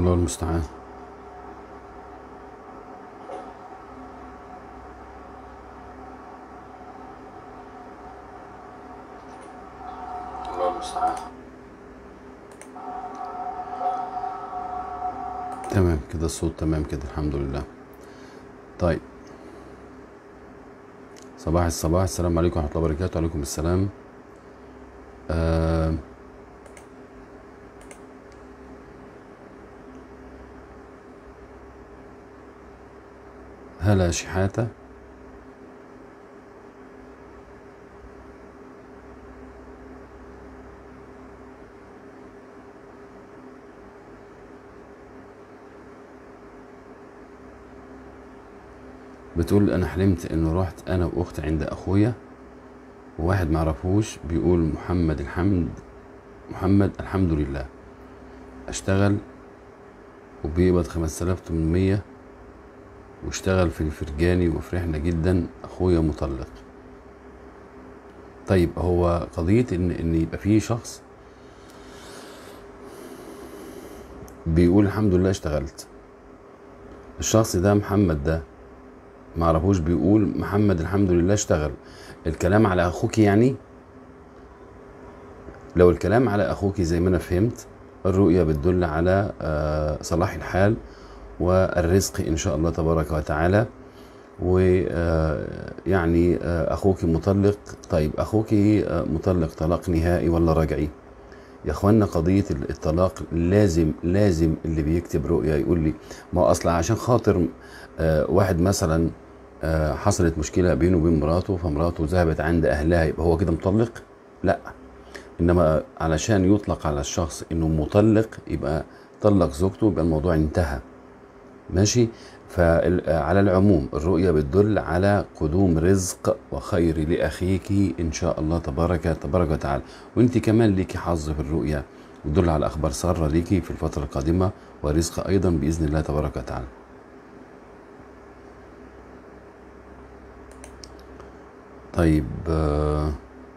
الله المستعان الله المستعان تمام كده الصوت تمام كده الحمد لله طيب صباح الصباح السلام عليكم ورحمة الله وبركاته وعليكم السلام آه هلا شحاتة بتقول انا حلمت انه رحت انا واختي عند اخويا وواحد معرفوش بيقول محمد الحمد محمد الحمد لله اشتغل وبيقبض 5800 واشتغل في الفرجاني وفرحنا جدا اخويا مطلق طيب هو قضية ان ان يبقى في شخص بيقول الحمد لله اشتغلت الشخص ده محمد ده معرفوش بيقول محمد الحمد لله اشتغل الكلام على اخوك يعني لو الكلام على اخوك زي ما انا فهمت الرؤية بتدل على آه، صلاح الحال والرزق ان شاء الله تبارك وتعالى ويعني اخوك مطلق طيب اخوك آه، مطلق طلاق نهائي ولا رجعي يا اخوانا قضيه الطلاق لازم لازم اللي بيكتب رؤيا يقول لي ما هو اصلا عشان خاطر آه، واحد مثلا آه، حصلت مشكله بينه وبين مراته فمراته ذهبت عند اهلها يبقى هو كده مطلق لا انما علشان يطلق على الشخص انه مطلق يبقى طلق زوجته يبقى الموضوع انتهى ماشي فعلى العموم الرؤية بتدل على قدوم رزق وخير لأخيك إن شاء الله تبارك تبارك وتعالى وانت كمان ليكي حظ في الرؤية بتدل على أخبار سارة ليكي في الفترة القادمة ورزق أيضا بإذن الله تبارك وتعالى طيب آه،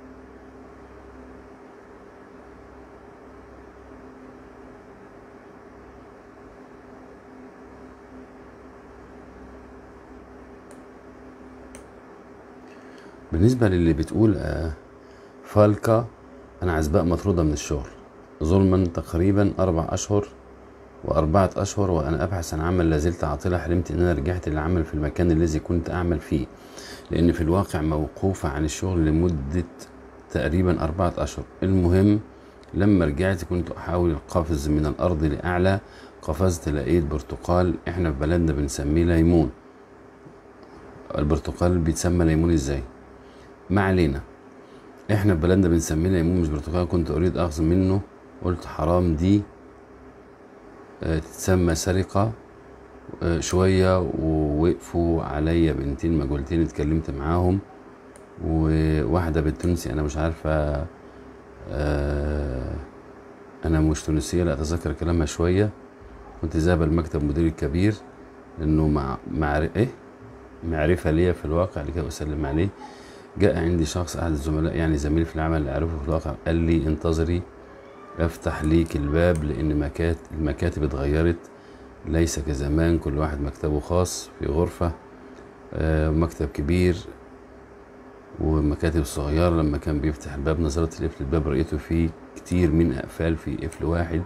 بالنسبة للي بتقول آه، فالكا أنا عزباء مطرودة من الشغل ظلما تقريبا أربع أشهر وأربعة أشهر وأنا أبحث عن عمل لازلت عاطلة حلمت إن أنا رجعت للعمل في المكان الذي كنت أعمل فيه لأن في الواقع موقوفة عن الشغل لمدة تقريبا أربعة أشهر المهم لما رجعت كنت أحاول القفز من الأرض لأعلى قفزت لقيت برتقال إحنا في بلدنا بنسميه ليمون البرتقال بيتسمى ليمون إزاي ما علينا احنا في بلدنا بنسميه ليمون مش برتقال كنت اريد اخذ منه قلت حرام دي آه، تتسمى سرقة آه، شوية ووقفوا عليا بنتين مجهولتين اتكلمت معاهم وواحدة بالتونسي انا مش عارفة آه، انا مش تونسية لا اتذكر كلامها شوية كنت ذاهبة المكتب مدير الكبير لانه مع مع ايه معرفة ليا في الواقع اللي كده اسلم عليه جاء عندي شخص احد الزملاء يعني زميلي في العمل اللي اعرفه في الواقع قال لي انتظري افتح ليك الباب لان مكات المكاتب اتغيرت ليس كزمان كل واحد مكتبه خاص في غرفة آه، مكتب كبير ومكاتب صغيرة لما كان بيفتح الباب نظرت لقفل الباب رأيته فيه كتير من أقفال في قفل واحد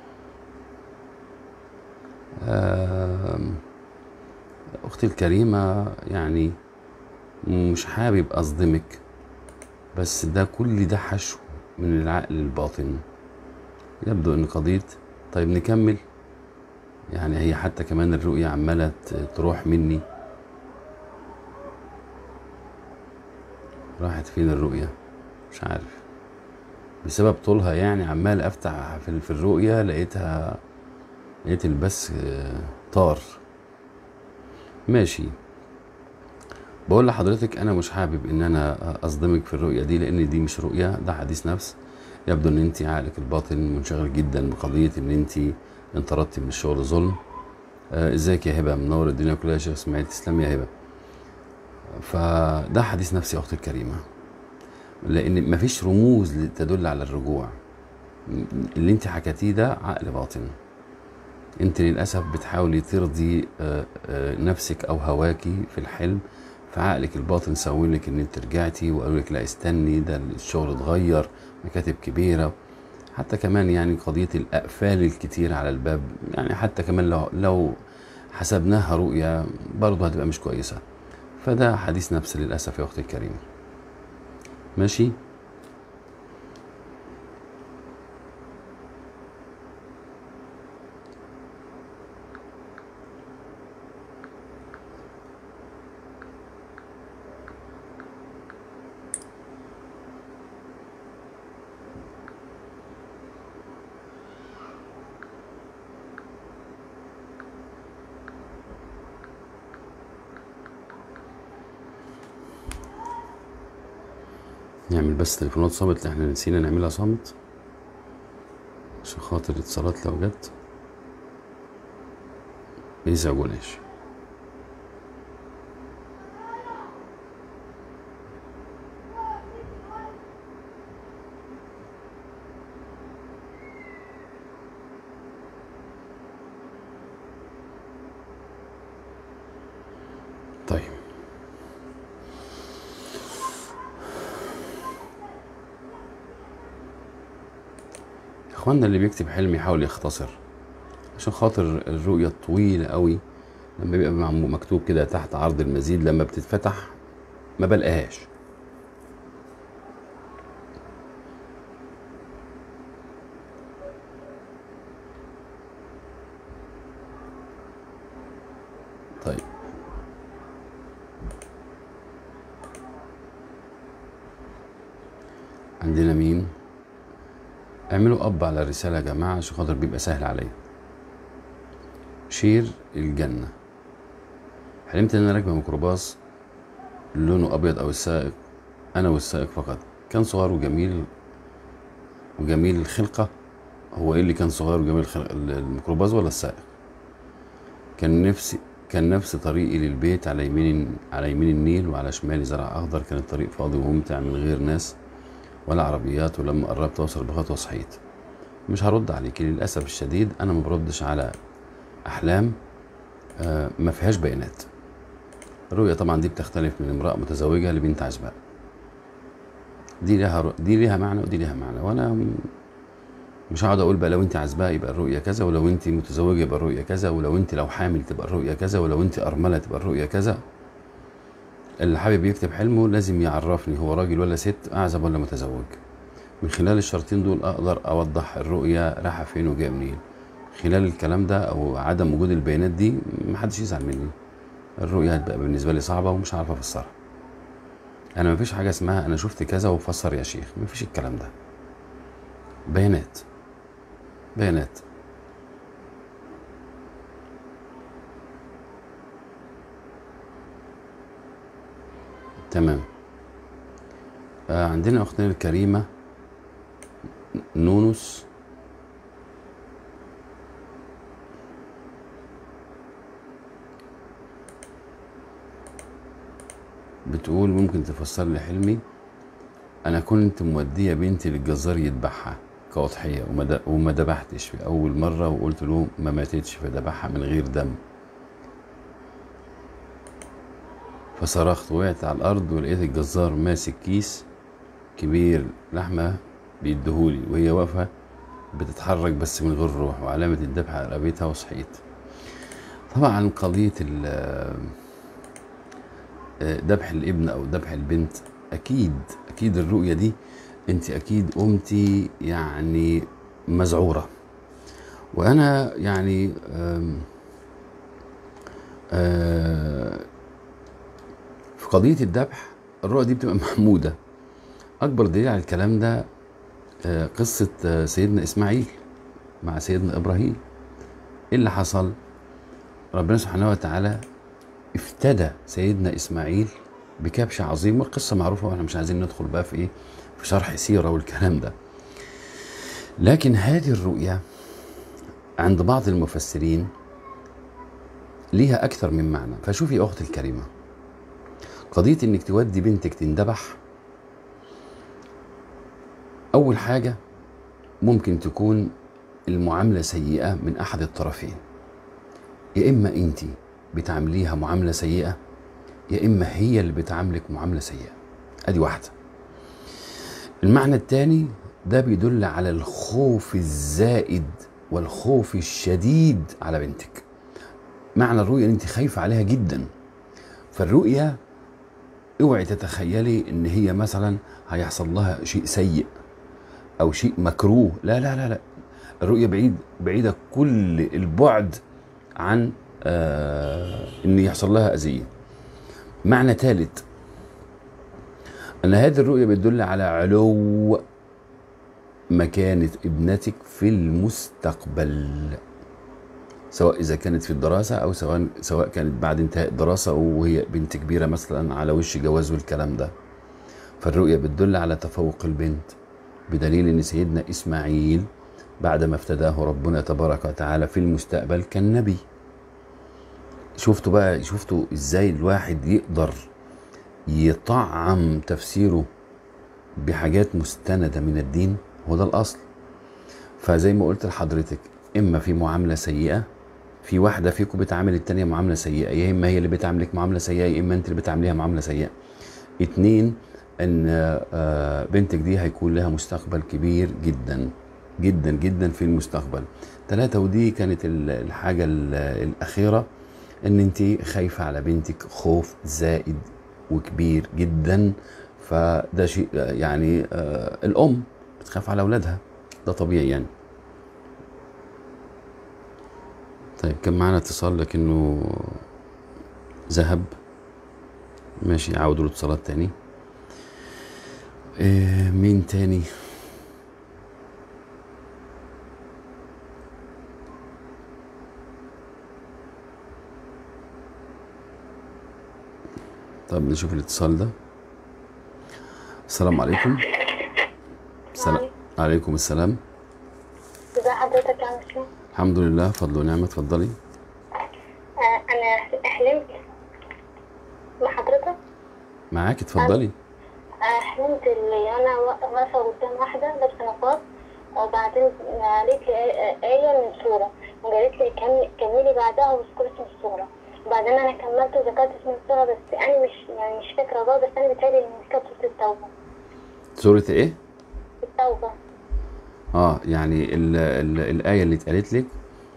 آم، أختي الكريمة يعني مش حابب أصدمك بس ده كل ده حشو من العقل الباطن يبدو ان قضية طيب نكمل يعني هي حتى كمان الرؤية عمالة ت- تروح مني راحت فين الرؤية مش عارف بسبب طولها يعني عمال افتح في في الرؤية لقيتها لقيت البث آه، طار ماشي بقول لحضرتك انا مش حابب ان انا اصدمك في الرؤيه دي لان دي مش رؤيه ده حديث نفس يبدو ان انت عقلك الباطن منشغل جدا بقضيه ان انت انطردتي من الشغل ظلم آه، ازيك يا هبه منور الدنيا كلها يا شيخ اسماعيل تسلم يا هبه فده حديث نفسي يا اختي الكريمه لان مفيش رموز تدل على الرجوع اللي انت حكيتيه ده عقل باطن انت للاسف بتحاولي ترضي آه، آه، نفسك او هواكي في الحلم فعقلك الباطن سوي لك ان انت رجعتي وقالوا لك لا استني ده الشغل اتغير مكاتب كبيره حتى كمان يعني قضيه الاقفال الكتير على الباب يعني حتى كمان لو لو حسبناها رؤيه برضه هتبقى مش كويسه فده حديث نفس للاسف يا اختي الكريمه ماشي نعمل بس تليفونات صامت اللي احنا نسينا نعملها صامت عشان خاطر الاتصالات لو جت ما يزعجوناش طيب اخواننا اللي بيكتب حلم يحاول يختصر عشان خاطر الرؤية الطويلة قوي لما بيبقى معمو- مكتوب كده تحت عرض المزيد لما بتتفتح ما بلقاهاش طيب عندنا مين اعملوا اب على الرسالة يا جماعة عشان خاطر بيبقى سهل عليا شير الجنة حلمت ان انا راكبة ميكروباص لونه ابيض او السائق انا والسائق فقط كان صغير وجميل وجميل الخلقة هو ايه اللي كان صغير وجميل الخلقة الميكروباص ولا السائق كان نفسي كان نفس طريقي للبيت على يمين على يمين النيل وعلى شمالي زرع اخضر كان الطريق فاضي وممتع من غير ناس ولا عربيات ولما قربت اوصل بخطوه صحيت مش هرد عليك للاسف الشديد انا ما بردش على احلام آه، ما فيهاش بيانات الرؤيه طبعا دي بتختلف من امراه متزوجه لبنت عزباء دي لها ر- دي ليها معنى ودي ليها معنى وانا م- مش هقعد اقول بقى لو انت عزباء يبقى الرؤيه كذا ولو انت متزوجه يبقى الرؤيه كذا ولو انت لو حامل تبقى الرؤيه كذا ولو انت ارمله تبقى الرؤيه كذا اللي حابب يكتب حلمه لازم يعرفني هو راجل ولا ست اعزب ولا متزوج من خلال الشرطين دول اقدر اوضح الرؤيه رايحه فين وجايه منين خلال الكلام ده او عدم وجود البيانات دي محدش يزعل مني الرؤيه هتبقى بالنسبه لي صعبه ومش عارف افسرها انا مفيش حاجه اسمها انا شفت كذا وفسر يا شيخ مفيش الكلام ده بيانات بيانات تمام آه عندنا اختنا الكريمه نونس بتقول ممكن تفسر لي حلمي انا كنت موديه بنتي للجزار يذبحها كأضحية وما د- وما ذبحتش في اول مره وقلت له ما ماتتش فذبحها من غير دم فصرخت وقعت على الارض ولقيت الجزار ماسك كيس كبير لحمه بيديهولي وهي واقفه بتتحرك بس من غير روح وعلامه الذبح على رقبتها وصحيت طبعا قضيه ال- آه، ذبح الابن او ذبح البنت اكيد اكيد الرؤيه دي انت اكيد قمتي يعني مذعوره وانا يعني آم، آه، في قضيه الذبح الرؤيه دي بتبقى محموده اكبر دليل على الكلام ده آه، قصه آه، سيدنا اسماعيل مع سيدنا ابراهيم ايه اللي حصل ربنا سبحانه وتعالى افتدى سيدنا اسماعيل بكبش عظيم والقصه معروفه واحنا مش عايزين ندخل بقى في ايه في شرح سيره والكلام ده لكن هذه الرؤيا عند بعض المفسرين ليها اكثر من معنى فشوفي يا اختي الكريمه قضيه انك تودي بنتك تندبح اول حاجه ممكن تكون المعامله سيئه من احد الطرفين يا اما انت بتعامليها معامله سيئه يا اما هي اللي بتعاملك معامله سيئه ادي واحده المعنى الثاني ده بيدل على الخوف الزائد والخوف الشديد على بنتك معنى الرؤيه ان انت خايفه عليها جدا فالرؤيه اوعي تتخيلي ان هي مثلا هيحصل لها شيء سيء او شيء مكروه لا لا لا لا الرؤيه بعيد بعيده كل البعد عن آه ان يحصل لها اذيه معنى ثالث ان هذه الرؤيه بتدل على علو مكانه ابنتك في المستقبل سواء اذا كانت في الدراسه او سواء سواء كانت بعد انتهاء الدراسه وهي بنت كبيره مثلا على وش جواز والكلام ده فالرؤيه بتدل على تفوق البنت بدليل ان سيدنا اسماعيل بعدما افتداه ربنا تبارك وتعالى في المستقبل كان نبي شفتوا بقى شفتوا ازاي الواحد يقدر يطعم تفسيره بحاجات مستندة من الدين هو ده الأصل فزي ما قلت لحضرتك إما في معاملة سيئة في واحدة فيكم بتعامل التانية معاملة سيئة يا إما هي اللي بتعاملك معاملة سيئة يا إما أنت اللي بتعامليها معاملة سيئة اتنين ان آه، بنتك دي هيكون لها مستقبل كبير جدا جدا جدا في المستقبل ثلاثة ودي كانت ال- الحاجة ال- الأخيرة ان انت خايفة على بنتك خوف زائد وكبير جدا فده شيء آه، يعني آه، الأم بتخاف على أولادها ده طبيعي يعني طيب كان معانا اتصال لكنه ذهب ماشي عاودوا الاتصالات تاني إيه مين تاني طب نشوف الاتصال ده السلام عليكم السلام عليكم السلام ازي حضرتك يا مسلم الحمد لله فضل ونعمة اتفضلي آه انا حلمت مع حضرتك معاك اتفضلي آه حلمت اللي انا وا- واقفه قدام واحده لابسه نقاب وبعدين قالت لي آية- آية من سورة وقالت لي كم- كملي بعدها واذكري اسم السورة وبعدين انا كملت وذكرت اسم السورة بس انا مش يعني مش فاكرة بقى بس انا بتهيألي ان دي كانت سورة التوبة سورة ايه؟ التوبة اه يعني ال ال الآية اللي اتقالت لك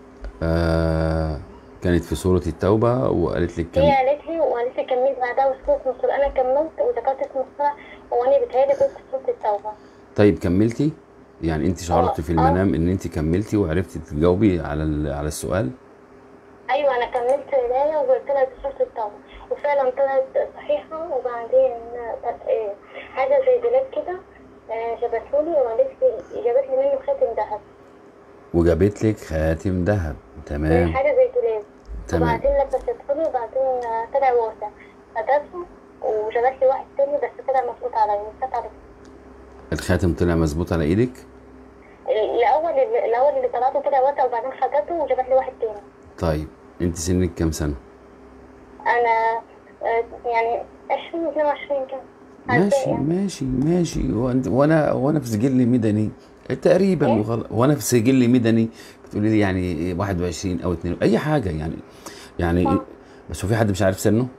آه كانت في سورة التوبة وقالت لك كم هي قالت لي وقالت لي كملي بعدها واذكري اسم السورة انا كملت وذكرت اسم السورة وانا بتهيألي قلت سورة التوبة طيب كملتي يعني انت شعرتي في آه. المنام ان انت كملتي وعرفتي تجاوبي على ال- على السؤال ايوه انا كملت الآية وقلت لها دي سورة التوبة وفعلا طلعت صحيحة وبعدين آه، إيه، حاجة زي دولاب كده آه، جابتهولي وقالت لي جابت لي منه خاتم ذهب وجابت لك خاتم ذهب تمام حاجة زي دولاب تمام وبعدين لبستهولي وبعدين آه، طلع واسع فدفه وجابت لي واحد تاني بس طلع مفروض عليا مش على الخاتم طلع مظبوط على ايدك الأول الأول اللي طلعته طلع واسع وبعدين خدته وجابت لي واحد تاني طيب انت سنك كام سنة أنا آه، يعني 20 22 كده ماشي ماشي ماشي وأنت- وانا وانا في سجل مدني تقريبا إيه؟ وغل... وانا في سجل مدني بتقولي لي يعني 21 او 2 اي حاجه يعني يعني آه. بس هو في حد مش عارف سنه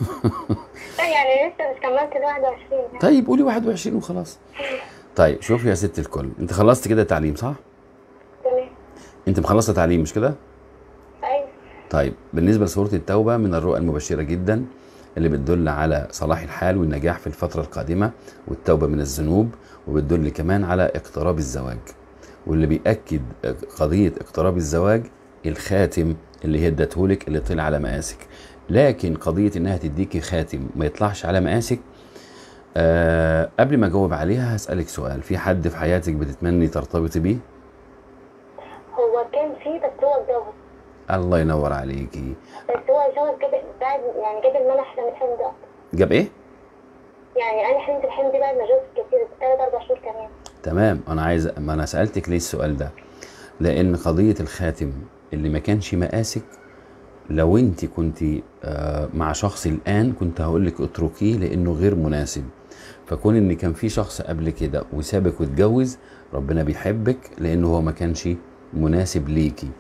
لا يعني لسه مش كملت ال 21 يعني. طيب قولي 21 وخلاص طيب شوفي يا ست الكل انت خلصت كده تعليم صح تمام انت مخلصه تعليم مش كده أيوه طيب بالنسبه لسوره التوبه من الرؤى المبشره جدا اللي بتدل على صلاح الحال والنجاح في الفتره القادمه والتوبه من الذنوب وبتدل كمان على اقتراب الزواج واللي بيأكد قضيه اقتراب الزواج الخاتم اللي هي ادتهولك اللي طلع على مقاسك لكن قضيه انها تديكي خاتم ما يطلعش على مقاسك آه قبل ما اجاوب عليها هسألك سؤال في حد في حياتك بتتمني ترتبطي بيه هو كان فيه بس هو اتجوز الله ينور عليكي بس هو اتجوز جاب بعد يعني جاب ما انا احلم الحلم ده اكتر جاب ايه يعني انا حلمت الحلم ده بعد ما جوز كتير ثلاث اربع شهور كمان تمام انا عايز ما انا سالتك ليه السؤال ده لان قضيه الخاتم اللي ما كانش مقاسك لو انت كنت آه، مع شخص الان كنت هقول لك اتركيه لانه غير مناسب فكون ان كان في شخص قبل كده وسابك واتجوز ربنا بيحبك لانه هو ما كانش مناسب ليكي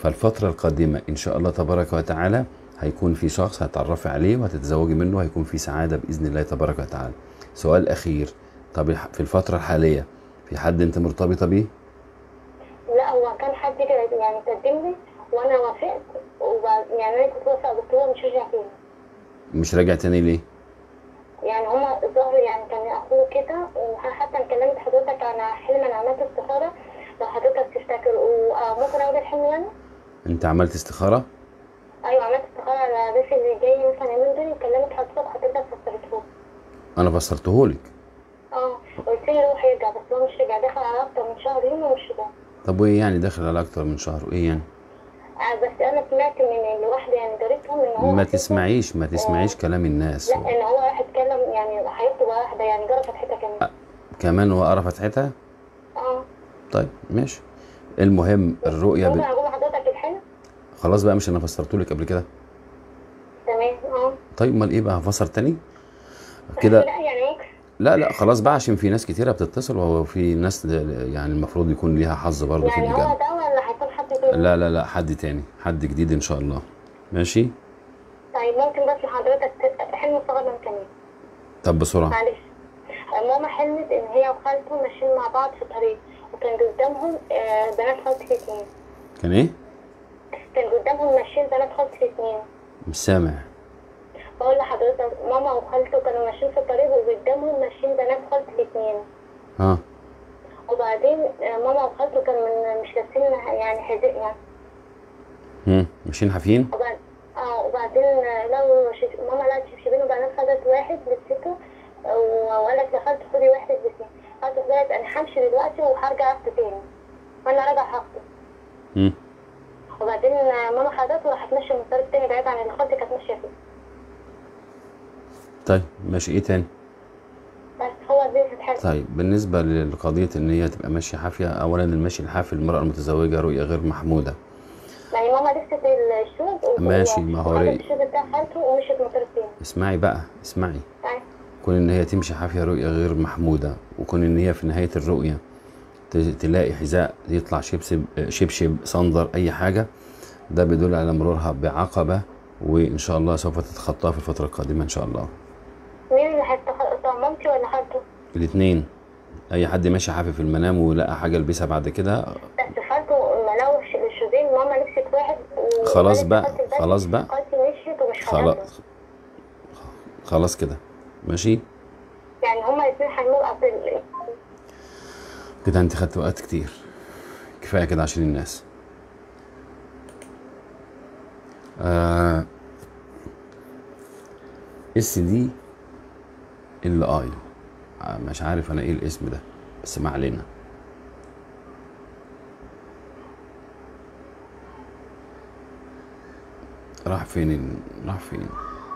فالفترة القادمة إن شاء الله تبارك وتعالى هيكون في شخص هتعرفي عليه وهتتزوجي منه هيكون في سعادة بإذن الله تبارك وتعالى سؤال أخير طب الح- في الفترة الحالية في حد أنت مرتبطة بيه؟ لا هو كان حد كده يعني قدم لي وانا وافقت وبعد يعني انا كنت وافقه بس هو مش رجع تاني مش راجع تاني ليه؟ يعني هما الظهر يعني كان اخوه كده وحتى أنا كلمت حضرتك عن حلم انا عملت استخاره لو حضرتك تفتكر وممكن اقول الحلم يعني أنت عملت استخارة؟ ايوه عملت استخاره على الريف اللي جاي مثلا اليومين دول وكلمت حضرتك حضرتك فسرته أنا فسرتهولك اه قلت لي روح يرجع بس هو مش رجع دخل على اكتر من شهرين ومش رجع طب وإيه يعني داخل على أكتر من شهر وإيه يعني؟ آه، بس انا سمعت من الواحده يعني جارتهم ان هو ما أساساً- تسمعيش ما تسمعيش كلام الناس لا ان هو راح يتكلم يعني هيخطب واحده يعني جرى فتحتها كمان كمان هو قرا فتحتها؟ اه طيب ماشي المهم الرؤية ممكن ب... اقول لحضرتك الحلم خلاص بقى مش أنا فسرتهولك قبل كده تمام اه طيب امال ايه بقى هفسر تاني كده لا يعني ممكن لا لا خلاص بقى عشان في ناس كتيره بتتصل وهو في ناس يعني المفروض يكون ليها حظ برضه في يعني هو الاجابه ده ولا هيكون حد تاني لا لا لا حد تاني حد جديد ان شاء الله ماشي طيب ممكن بس حضرتك ت- حلم صغر من كمان طب بسرعه معلش ماما حلمت ان هي وخالته ماشيين مع بعض في طريق وكان قدامهم آه، بنات خالتي الاثنين كان ايه كان قدامهم ماشيين بنات خالتي الاثنين مش سامع بقول لحضرتك ماما وخالته كانوا ماشيين في الطريق وقدامهم ماشيين بنات خالتي الاثنين ها وبعدين آه، ماما وخالته كانوا من مش لابسين يعني حذاء يعني هم ماشيين حافيين وبعد اه وبعدين آه، لو شف... ماما لقت شبشبين وبعدين خدت واحد لبسته و- وقالت لخالته خدي واحد البسيه خالته قالت انا همشي دلوقتي وهرجع اخده تاني وانا راجع هاخده هم وبعدين آه، ماما خدته وراحت ماشيه من الطريق التاني بعيد عن اللي خالتي كانت ماشيه فيه طيب ماشي ايه تاني بس هو دي الحاجه طيب بالنسبه لقضيه ان هي تبقى ماشيه حافيه اولا المشي الحافي للمراه المتزوجه رؤيه غير محموده يعني ماما لبست الشوز و- ماشي، ما هو وخدت رأي. الشوز بتاع خالته ومشيت من الطريق التاني اسمعي بقى اسمعي يعني كون ان هي تمشي حافيه رؤيه غير محموده وكون ان هي في نهايه الرؤيه ت- تلاقي حذاء يطلع شبشب شبشب صندر اي حاجه ده بيدل على مرورها بعقبه وان شاء الله سوف تتخطاها في الفتره القادمه ان شاء الله مين اللي هيتخطى مامتي ولا خالته؟ الاثنين اي حد ماشي حافي في المنام ولقى حاجه يلبسها بعد كده بس خالته ما لو الشوزين ماما لبست واحد و- خلاص وقالت بقى لخالتي البس. خلاص بقى خالتي مشيت ومش خالته خلاص خلاص كده ماشي يعني هما الاثنين هيمروا قبل ال- كده انت خدت وقت كتير كفايه كده عشان الناس آه اس دي ال اي آه، مش عارف انا ايه الاسم ده بس ما علينا راح فين ال- راح فين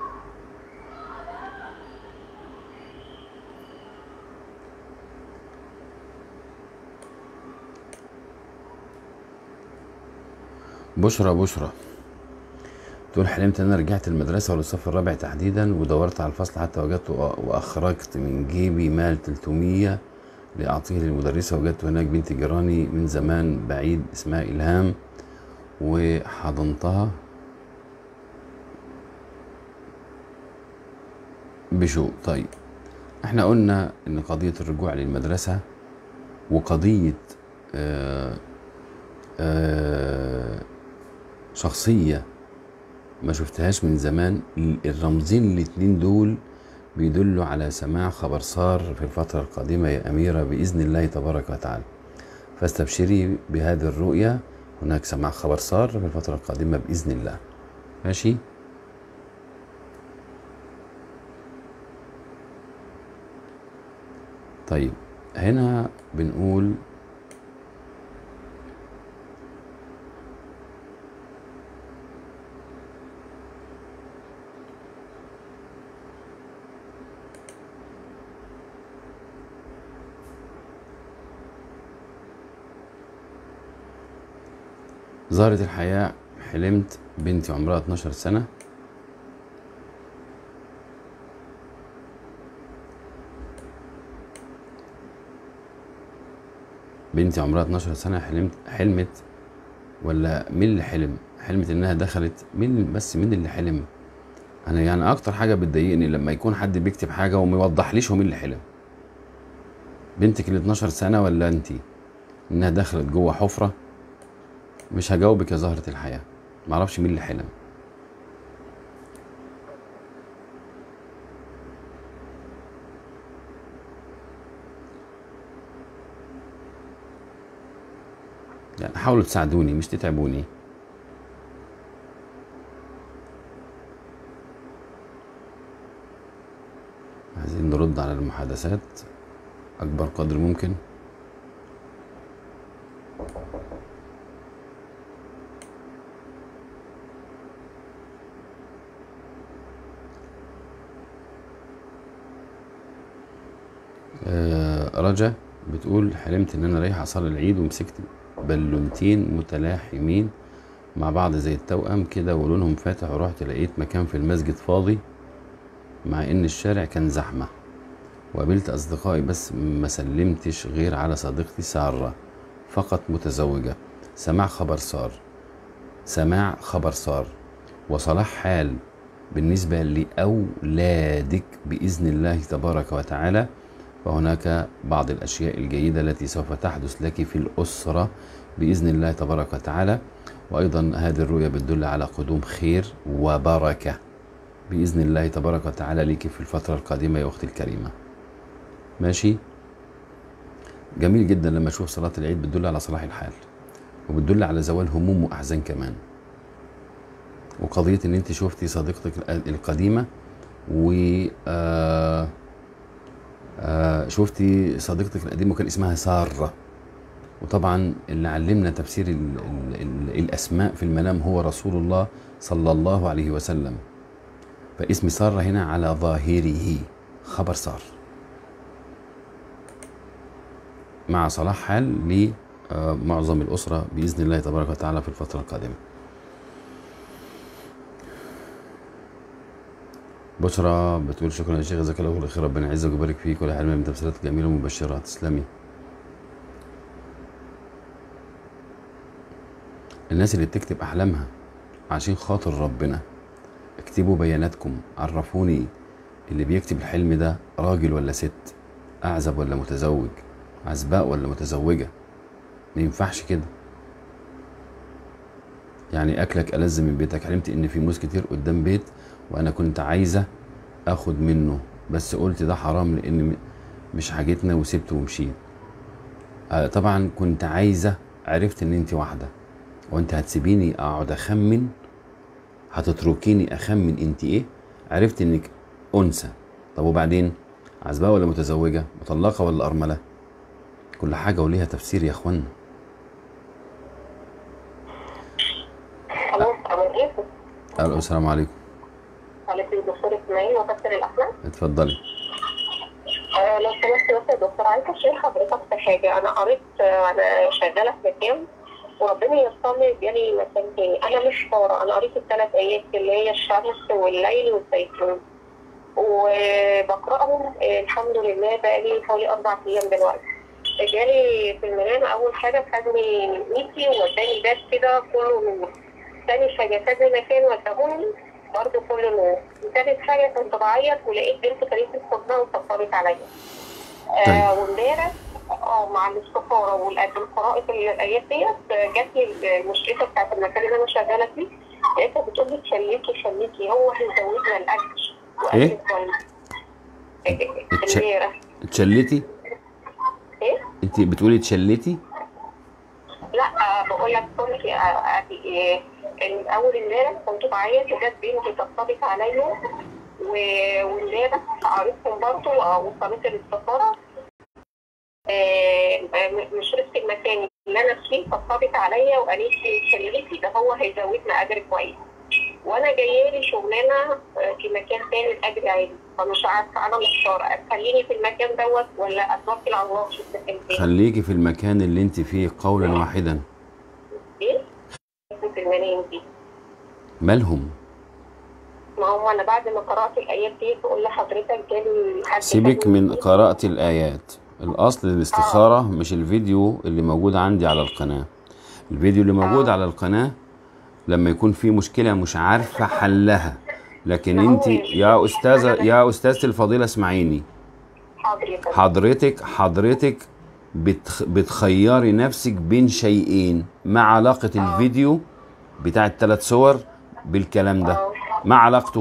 بشرى بشرى تقول حلمت ان انا رجعت المدرسه وللصف الرابع تحديدا ودورت على الفصل حتى وجدت وأ- واخرجت من جيبي مال 300 لاعطيه للمدرسه وجدت هناك بنت جيراني من زمان بعيد اسمها الهام وحضنتها بشوق طيب احنا قلنا ان قضيه الرجوع للمدرسه وقضيه آه آه شخصية ما شفتهاش من زمان ال- الرمزين الاتنين دول بيدلوا على سماع خبر صار في الفترة القادمة يا أميرة بإذن الله تبارك وتعالى فاستبشري بهذه الرؤية هناك سماع خبر صار في الفترة القادمة بإذن الله ماشي طيب هنا بنقول ظهرت الحياة حلمت بنتي عمرها 12 سنة بنتي عمرها 12 سنة حلمت حلمت ولا مين اللي حلم حلمت انها دخلت مين بس مين اللي حلم انا يعني اكتر حاجه بتضايقني لما يكون حد بيكتب حاجه وما يوضحليش هو مين اللي حلم بنتك اللي 12 سنه ولا انت انها دخلت جوه حفره مش هجاوبك يا زهره الحياه معرفش مين اللي حلم يعني حاولوا تساعدوني مش تتعبوني عايزين نرد على المحادثات أكبر قدر ممكن آه، رجا بتقول حلمت ان انا رايح اصلي العيد ومسكت بالونتين متلاحمين مع بعض زي التوأم كده ولونهم فاتح ورحت لقيت مكان في المسجد فاضي مع ان الشارع كان زحمة وقابلت اصدقائي بس ما سلمتش غير على صديقتي سارة فقط متزوجة سماع خبر صار سماع خبر صار وصلاح حال بالنسبة لأولادك بإذن الله تبارك وتعالى فهناك بعض الأشياء الجيدة التي سوف تحدث لك في الأسرة بإذن الله تبارك وتعالى وأيضا هذه الرؤية بتدل على قدوم خير وبركة بإذن الله تبارك وتعالى لك في الفترة القادمة يا أختي الكريمة ماشي جميل جدا لما أشوف صلاة العيد بتدل على صلاح الحال وبتدل على زوال هموم وأحزان كمان وقضية إن أنت شفتي صديقتك القديمة و آه آه شفتي صديقتك القديمة وكان اسمها سارة وطبعا اللي علمنا تفسير ال ال ال الأسماء في المنام هو رسول الله صلى الله عليه وسلم فاسم سارة هنا على ظاهره خبر سار مع صلاح حال لمعظم الأسرة بإذن الله تبارك وتعالى في الفترة القادمة بشرى بتقول شكرا يا شيخ جزاك الله خير ربنا يعزك ويبارك فيك ولا حلم من تفسيرات جميله ومبشره تسلمي الناس اللي بتكتب احلامها عشان خاطر ربنا اكتبوا بياناتكم عرفوني اللي بيكتب الحلم ده راجل ولا ست اعزب ولا متزوج عزباء ولا متزوجه ما ينفعش كده يعني اكلك ألذ من بيتك حلمت ان في موز كتير قدام بيت وانا كنت عايزه اخد منه بس قلت ده حرام لان مش حاجتنا وسبته ومشيت آه طبعا كنت عايزه عرفت ان انت واحده وانت هتسيبيني اقعد اخمن هتتركيني اخمن انت ايه عرفت انك انثى طب وبعدين عزباء ولا متزوجه مطلقه ولا ارمله كل حاجه وليها تفسير يا اخوانا الو السلام عليكم الو السلام عليكم عليكم دكتور اسماعيل وفسر الاحلام اتفضلي آه لو سمحت بس يا دكتور عايزه اشير حضرتك في حاجه انا قريت آه انا شغاله في مكان وربنا ييسر لي جالي مكان تاني انا مش طاره انا قريت الثلاث ايات اللي هي الشمس والليل والزيتون وبقراهم آه الحمد لله بقالي حوالي اربع ايام دلوقتي جالي في المنام اول حاجه خدني ميتي ووداني باب كده كله نور تاني حاجه خدني مكان وداهوني برضه كله نور وتالت حاجه كنت بعيط ولقيت بنت كريمه حضنها وصفرت عليا آه وامبارح اه مع الاستخاره والقراءة الايات ديت جات لي المشرفه بتاعت المكان اللي انا شغاله فيه لقيتها بتقول لي خليكي خليكي هو هيزودنا الاكل إيه؟ كويس امبارح اتشلتي ايه؟ انت بتقولي اتشلتي لا آه، بقول لك كنت آه، آه، آه، اول امبارح كنت بعيط وجت بنتي طبطبت عليا و- وامبارح قريتهم برضه وصلت الاستخاره آه، م- مشرفة المكان اللي انا فيه طبطبت عليا وقالت لي خليكي ده هو هيزودنا اجر كويس وانا جايه لي شغلانه آه، في مكان تاني الاجر عالي فمش عارفه انا محتاره اخليني في المكان دوت ولا اتوكل على الله في المكان تاني خليكي في المكان اللي انت فيه قولا واحدا ايه؟ في المنام دي مالهم ما هو انا بعد ما قرات الايات دي بقول لحضرتك جالي حد سيبك تاني من قراءة الآيات الأصل الاستخارة مش الفيديو اللي موجود عندي على القناة الفيديو اللي موجود آه. على القناه لما يكون في مشكله مش عارفه حلها لكن انت يا استاذه يا استاذتي الفضيله اسمعيني حاضر يا فندم حضرتك حضرتك بتخ... بتخيري نفسك بين شيئين مع علاقة الفيديو بتاع الثلاث صور بالكلام ده آه. ما علاقته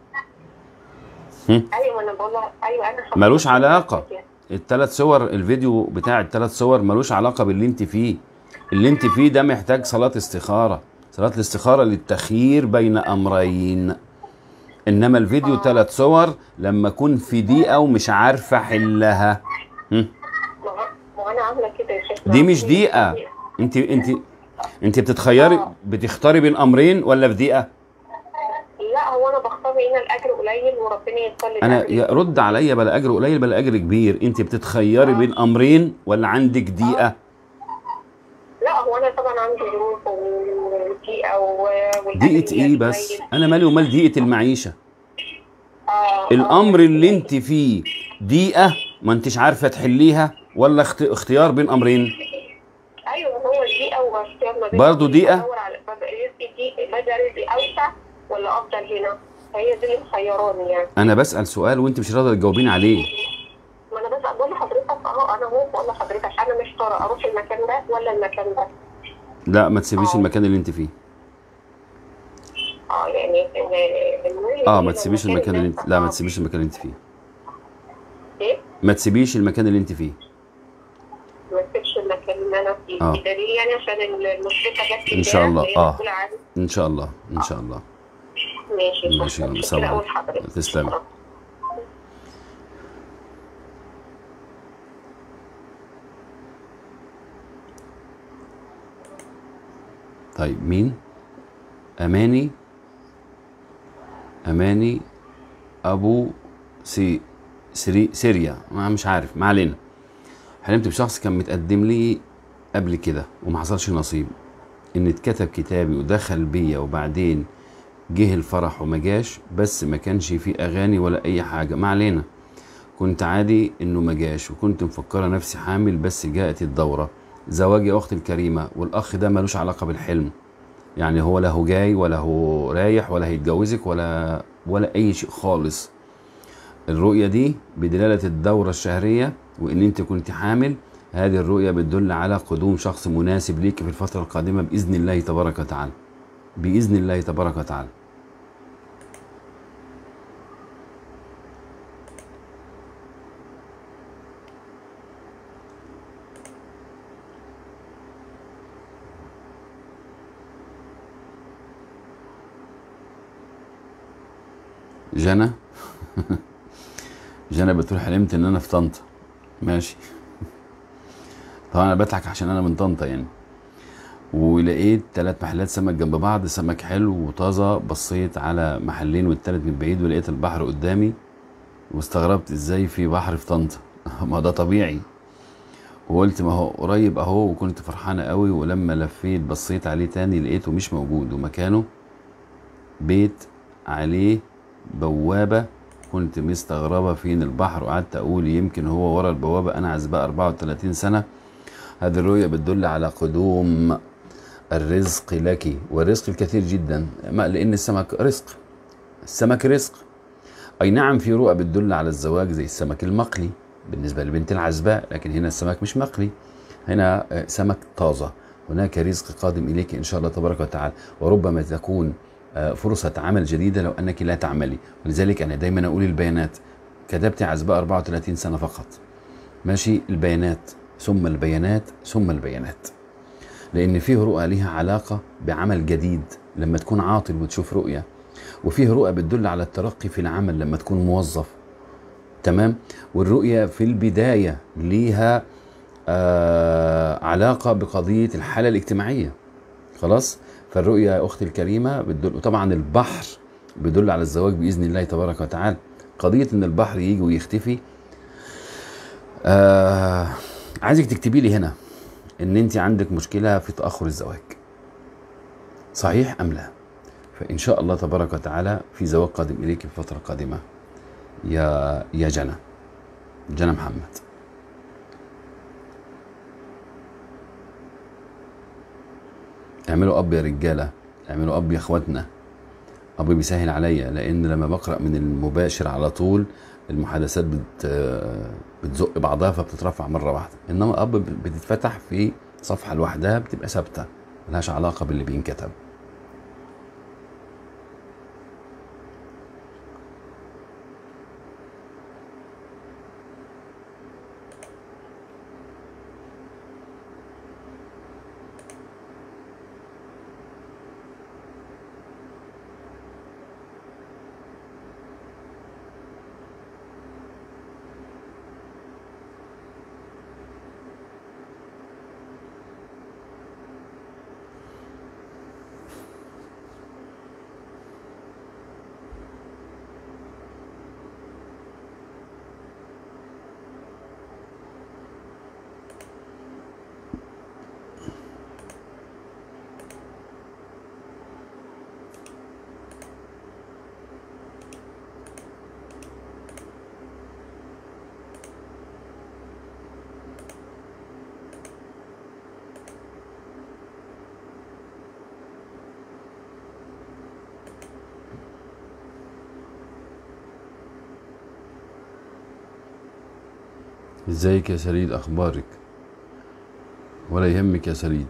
ايوه انا بقول لها- ايوه انا حضرتك ملوش علاقة الثلاث صور الفيديو بتاع الثلاث صور ملوش علاقة باللي انت فيه اللي انت فيه ده محتاج صلاة استخارة صلاة الاستخارة للتخيير بين أمرين إنما الفيديو ثلاث صور لما أكون في دقيقة ومش عارفة أحلها هم؟ ما هو- ما هو انا عامله كده يا شيخ دي مش دقيقة انت انت انت بتتخيري آه. بتختاري بين امرين ولا في دقيقة؟ لا هو انا بختار هنا الاجر قليل وربنا يصلي انا يا رد عليا بلا اجر قليل بلا اجر كبير انت بتتخيري بين امرين ولا عندك دقيقة؟ لا هو انا طبعا عندي ظروف ودقيقه و والأجر دقيقة ايه قليل. بس؟ انا مالي ومال دقيقة المعيشة آه، الامر اللي انت فيه دقيقة ما انتش عارفة تحليها ولا اخت- اختيار بين امرين؟ ايوه هو دقيقه واختيار ما بين برضه دقيقة؟ بدور على ببقى رزقي دي بدا رزقي اوسع ولا افضل هنا هي دي اللي مخيراني يعني انا بسأل سؤال وانت مش راضية تجاوبيني عليه ما انا بس بقول لحضرتك اهو انا اهو بقول لحضرتك انا مش طارق اروح المكان ده ولا المكان ده لا ما تسيبيش آه. المكان اللي انت فيه اه يعني ال- اه ما تسيبيش المكان اللي ده- انت لا ما آه. تسيبيش المكان اللي انت فيه ايه ما تسيبيش المكان اللي انت فيه ما تسيبش المكان اللي انا فيه آه. بدليل يعني عشان المشرفه جت إن شاء الله، هي آه. مسؤولة عني. ان شاء الله ان شاء الله ماشي ماشي، شكراً. سلام. كده أقول حضرتك. تسلمي. شكراً. طيب مين اماني اماني ابو سي سري سيريا ما مش عارف ما علينا حلمت بشخص كان متقدم لي قبل كده وما حصلش نصيب ان اتكتب كتابي ودخل بيا وبعدين جه الفرح وما جاش بس ما كانش فيه اغاني ولا اي حاجه ما علينا كنت عادي انه ما جاش وكنت مفكره نفسي حامل بس جاءت الدوره زواجي يا اختي الكريمه والاخ ده ملوش علاقه بالحلم يعني هو لا هو جاي ولا هو رايح ولا هيتجوزك ولا ولا اي شيء خالص الرؤيه دي بدلاله الدوره الشهريه وان انت كنت حامل هذه الرؤيه بتدل على قدوم شخص مناسب ليك في الفتره القادمه باذن الله تبارك وتعالى باذن الله تبارك وتعالى جنى جنى بتقول حلمت ان انا في طنطا ماشي طبعا انا بضحك عشان انا من طنطا يعني ولقيت ثلاث محلات سمك جنب بعض سمك حلو وطازه بصيت على محلين والتالت من بعيد ولقيت البحر قدامي واستغربت ازاي في بحر في طنطا ما ده طبيعي وقلت ما هو قريب اهو وكنت فرحانه قوي ولما لفيت بصيت عليه تاني لقيته مش موجود ومكانه بيت عليه بوابة كنت مستغربة فين البحر وقعدت أقول يمكن هو ورا البوابة أنا عزباء 34 سنة هذه الرؤية بتدل على قدوم الرزق لك والرزق الكثير جدا ما لأن السمك رزق السمك رزق أي نعم في رؤى بتدل على الزواج زي السمك المقلي بالنسبة لبنت العزباء لكن هنا السمك مش مقلي هنا آه، سمك طازة هناك رزق قادم إليك إن شاء الله تبارك وتعالى وربما تكون آه، فرصة عمل جديدة لو أنك لا تعملي ولذلك أنا دايما أقول البيانات كتبت عزباء 34 سنة فقط ماشي البيانات ثم البيانات ثم البيانات لأن فيه رؤى لها علاقة بعمل جديد لما تكون عاطل وتشوف رؤية وفيه رؤى بتدل على الترقي في العمل لما تكون موظف تمام والرؤية في البداية ليها آه علاقة بقضية الحالة الاجتماعية خلاص فالرؤيا يا اختي الكريمه بتدل وطبعا البحر بيدل على الزواج باذن الله تبارك وتعالى قضيه ان البحر يجي ويختفي آه عايزك تكتبي لي هنا ان انت عندك مشكله في تاخر الزواج صحيح ام لا فان شاء الله تبارك وتعالى في زواج قادم اليك في الفتره القادمه يا يا جنى جنى محمد اعملوا اب يا رجاله اعملوا اب يا اخواتنا اب بيسهل عليا لان لما بقرا من المباشر على طول المحادثات بت بتزق بعضها فبتترفع مره واحده انما اب بتتفتح في صفحه لوحدها بتبقى ثابته ملهاش علاقه باللي بينكتب ازيك يا سريد اخبارك ولا يهمك يا سريد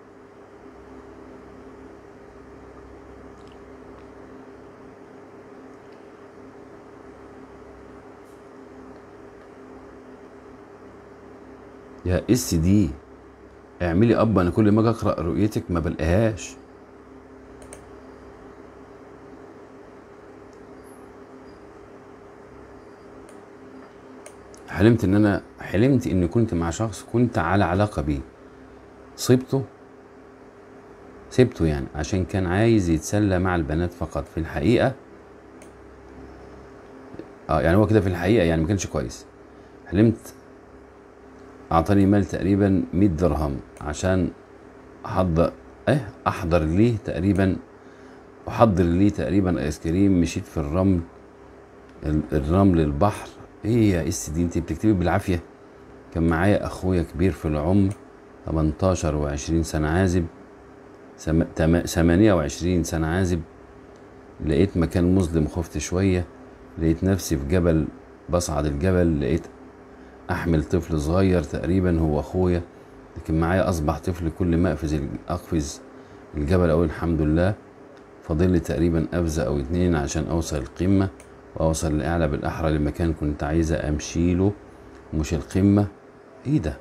يا اس دي اعملي اب انا كل ما اجي اقرا رؤيتك ما بلاقيهاش حلمت ان انا حلمت اني كنت مع شخص كنت على علاقه بيه صبته سبته يعني عشان كان عايز يتسلى مع البنات فقط في الحقيقه اه يعني هو كده في الحقيقه يعني ما كانش كويس حلمت اعطاني مال تقريبا 100 درهم عشان احضر ايه احضر ليه تقريبا احضر ليه تقريبا ايس كريم مشيت في الرمل ال- الرمل البحر ايه يا اس دي انت بتكتبي بالعافيه كان معايا اخويا كبير في العمر 18 و20 سنه عازب سم... تم... 28 سنه عازب لقيت مكان مظلم خفت شويه لقيت نفسي في جبل بصعد الجبل لقيت احمل طفل صغير تقريبا هو اخويا لكن معايا اصبح طفل كل ما اقفز ال- اقفز الجبل اقول الحمد لله فاضل لي تقريبا قفزه او اتنين عشان اوصل القمه واوصل لاعلى بالاحرى لمكان كنت عايزه امشي له مش القمه ايه ده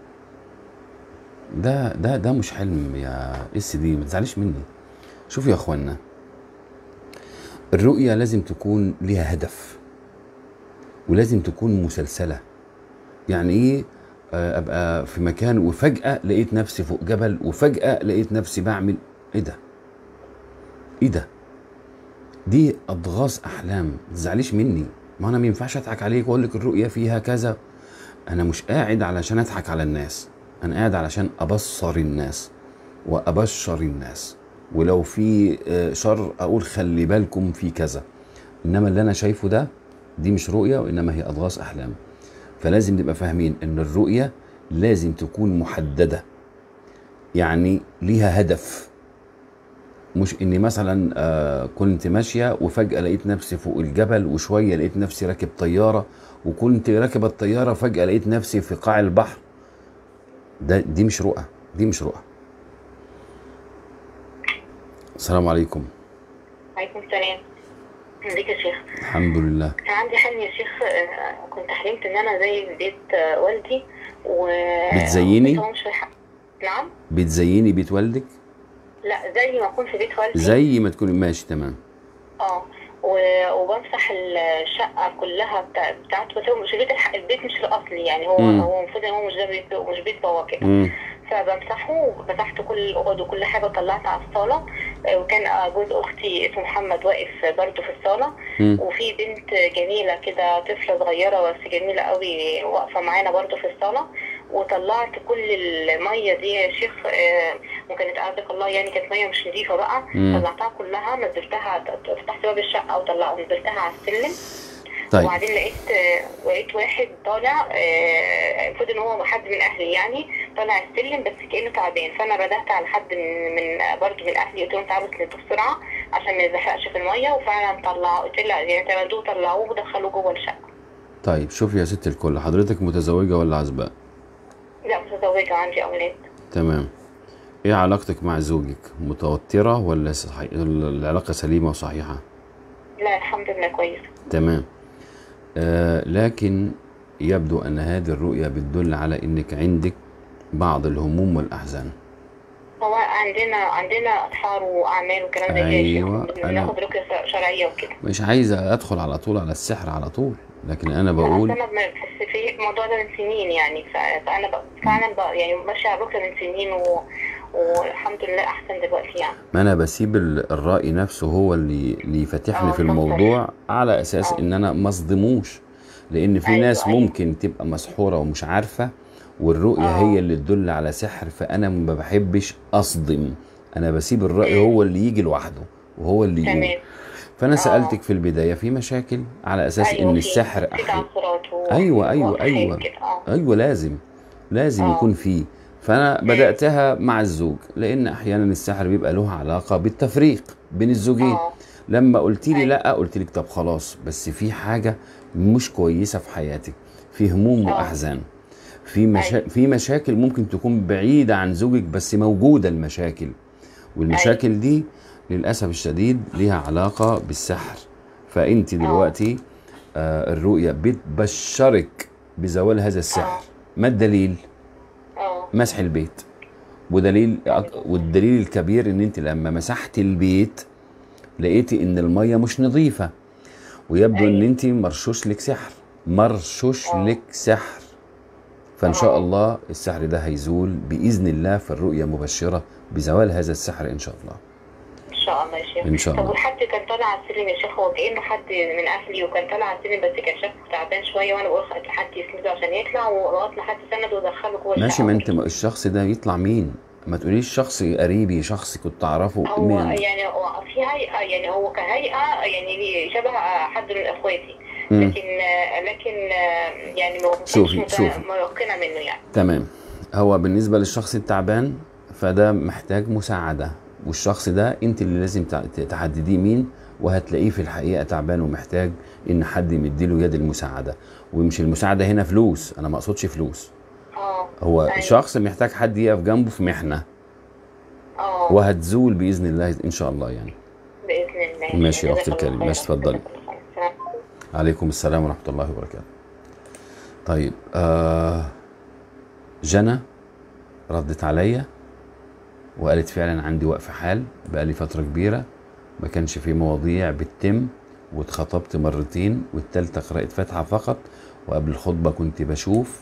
ده ده ده مش حلم يا اس دي ما تزعليش مني شوفوا يا اخوانا الرؤيه لازم تكون ليها هدف ولازم تكون مسلسله يعني ايه آه، ابقى في مكان وفجاه لقيت نفسي فوق جبل وفجاه لقيت نفسي بعمل ايه ده ايه ده دي اضغاث احلام ما تزعليش مني ما انا ما ينفعش اضحك عليك واقول لك الرؤيه فيها كذا انا مش قاعد علشان اضحك على الناس انا قاعد علشان ابصر الناس وابشر الناس ولو في آه، شر اقول خلي بالكم في كذا انما اللي انا شايفه ده دي مش رؤيه وانما هي اضغاث احلام فلازم نبقى فاهمين ان الرؤيه لازم تكون محدده يعني ليها هدف مش اني مثلا آه كنت ماشيه وفجاه لقيت نفسي فوق الجبل وشويه لقيت نفسي راكب طياره وكنت راكب الطياره فجاه لقيت نفسي في قاع البحر ده دي مش رؤى دي مش رؤى السلام عليكم عليكم السلام ازيك يا شيخ الحمد لله كان عندي حلم يا شيخ آه، كنت حلمت ان انا زي بيت آه، والدي و بتزيني؟ بس هو مش في الحق. نعم بتزيني بيت والدك لا زي ما اكون في بيت والدي زي ما تكوني ماشي تمام اه و- وبمسح الشقه كلها بتاع- بتاعته بس هو مش بيت الح... البيت مش الاصلي يعني هو مم. هو المفروض ان هو مش ده بيت مش بيت بابا كده مم. فبمسحه وفتحت كل الاوض وكل حاجه وطلعت على الصاله آه، وكان آه، جوز اختي اسمه محمد واقف برضه في الصاله مم. وفي بنت جميله كده طفله صغيره بس جميله قوي واقفه معانا برضه في الصاله وطلعت كل الميه دي يا شيخ آه، وكانت اعزك الله يعني كانت ميه مش نظيفه بقى مم. طلعتها كلها نزلتها فتحت باب الشقه وطلع ونزلتها على السلم طيب وبعدين لقيت لقيت واحد طالع آه، المفروض ان هو حد من اهلي يعني طالع السلم بس كانه تعبان فانا بدات على حد من من برضه من اهلي قلت لهم تعالوا اسندوه بسرعه عشان ما يزحلقش في الميه وفعلا طلعوه قلت لا يعني تمدوه طلعوه ودخلوه جوه الشقه طيب شوفي يا ست الكل حضرتك متزوجة ولا عزباء لا متزوجه عندي اولاد تمام ايه علاقتك مع زوجك متوترة ولا صحي... العلاقة سليمة وصحيحة لا الحمد لله كويسه تمام آه لكن يبدو أن هذه الرؤية بتدل على أنك عندك بعض الهموم والأحزان هو عندنا عندنا اسحار واعمال وكلام زي كده أيوة، شيخ. أنا- بناخد رقيه شرعيه وكده مش عايزة أدخل على طول على السحر على طول لكن أنا أصل بقول انا بحس في الموضوع ده من سنين يعني ف- فانا ب- فعلا ب- يعني ماشيه على الركن من سنين و... والحمد لله احسن دلوقتي يعني ما أنا بسيب ال- الرأي نفسه هو اللي اللي يفتحني آه، في اتفضل. الموضوع على أساس آه. إن أنا ما أصدموش لأن في أيوة، ناس أيوة. ممكن تبقى مسحورة ومش عارفة والرؤية آه. هي اللي تدل على سحر فأنا ما بحبش أصدم أنا بسيب الرأي هو اللي يجي لوحده وهو اللي يقول تمام فانا آه. سالتك في البدايه في مشاكل على اساس أيوة ان في- السحر في أحي... تعثرات و... أيوة، أيوة، وأفعال أيوة. كده. اه ايوه لازم لازم آه. يكون فيه فانا بداتها مع الزوج لان احيانا السحر بيبقى له علاقه بالتفريق بين الزوجين اه لما قلت لي أيوة. لا قلت لك طب خلاص بس في حاجه مش كويسه في حياتك في هموم آه. واحزان في مشا... أيوة. في مشاكل ممكن تكون بعيده عن زوجك بس موجوده المشاكل والمشاكل دي للاسف الشديد ليها علاقه بالسحر فانت دلوقتي آه الرؤيه بتبشرك بزوال هذا السحر ما الدليل اه مسح البيت ودليل والدليل الكبير ان انت لما مسحت البيت لقيتي ان الميه مش نظيفه ويبدو ان انت مرشوش لك سحر مرشوش آه. لك سحر فان شاء آه. الله السحر ده هيزول باذن الله في الرؤيه مبشره بزوال هذا السحر ان شاء الله ان شاء الله يا شيخ إن شاء طب الله. والحد كان طالع على السلم يا شيخ هو كانه حد من اهلي وكان طالع على السلم بس كان شكله تعبان شويه وانا بقول حد يسنده عشان يطلع ولغايه ما حد سنده ودخله جوه ماشي الشقة. ما انت الشخص ده يطلع مين ما تقوليش شخص قريبي شخص كنت اعرفه هو مين يعني هو في هيئه يعني هو كهيئه يعني شبه حد من اخواتي مم. لكن لكن يعني ما كنتش شوفي- مت- شوفي. متيقنه منه يعني تمام هو بالنسبة للشخص التعبان فده محتاج مساعدة والشخص ده انت اللي لازم تع- تحدديه مين وهتلاقيه في الحقيقة تعبان ومحتاج ان حد يمديله يد المساعدة ومش المساعدة هنا فلوس انا ما اقصدش فلوس اه هو أيوة. شخص محتاج حد يقف جنبه في محنة اه وهتزول بإذن الله ان شاء الله يعني باذن الله ماشي يا أختي جزاك الله الكريمة، خير. ماشي، اتفضلي. جزاك الله خير. السلام عليكم. عليكم السلام ورحمة الله وبركاته طيب آه جنى ردت عليا وقالت فعلا عندي وقف حال بقالي فترة كبيرة ما كانش في مواضيع بتتم واتخطبت مرتين والتالتة قرأت فاتحة فقط وقبل الخطبة كنت بشوف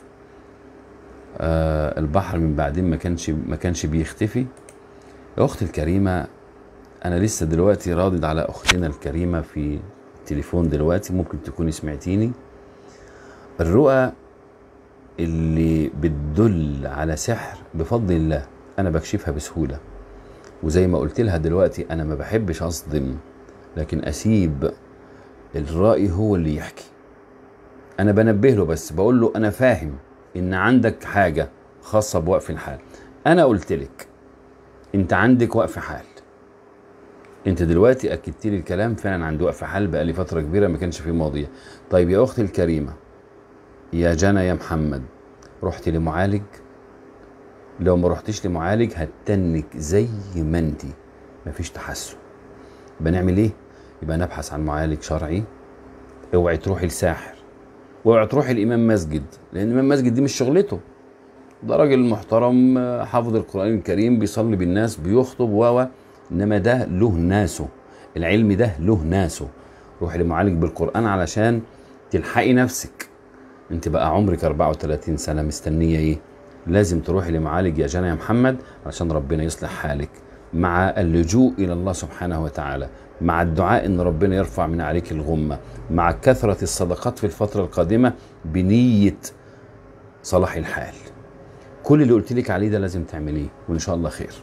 آه البحر من بعدين ما كانش ما كانش بيختفي يا أختي الكريمة أنا لسه دلوقتي راضد على أختنا الكريمة في التليفون دلوقتي ممكن تكوني سمعتيني الرؤى اللي بتدل على سحر بفضل الله انا بكشفها بسهوله وزي ما قلت لها دلوقتي انا ما بحبش اصدم لكن اسيب الرأي هو اللي يحكي انا بنبه له بس بقول له انا فاهم ان عندك حاجه خاصه بوقف الحال انا قلت لك انت عندك وقف حال انت دلوقتي اكدت لي الكلام فعلا عندي وقف حال بقالي فتره كبيره ما كانش فيه مواضيع طيب يا اختي الكريمه يا جنى يا محمد رحت لمعالج لو ما رحتش لمعالج هتنك زي ما انت مفيش تحسن بنعمل ايه يبقى نبحث عن معالج شرعي اوعي تروحي لساحر واوعي تروحي لامام مسجد لان امام مسجد دي مش شغلته ده راجل محترم حافظ القران الكريم بيصلي بالناس بيخطب و انما ده له ناسه العلم ده له ناسه روحي لمعالج بالقران علشان تلحقي نفسك انت بقى عمرك 34 سنه مستنيه ايه لازم تروحي لمعالج يا جنى يا محمد علشان ربنا يصلح حالك مع اللجوء الى الله سبحانه وتعالى مع الدعاء ان ربنا يرفع من عليك الغمه مع كثره الصدقات في الفتره القادمه بنيه صلاح الحال كل اللي قلت لك عليه ده لازم تعمليه وان شاء الله خير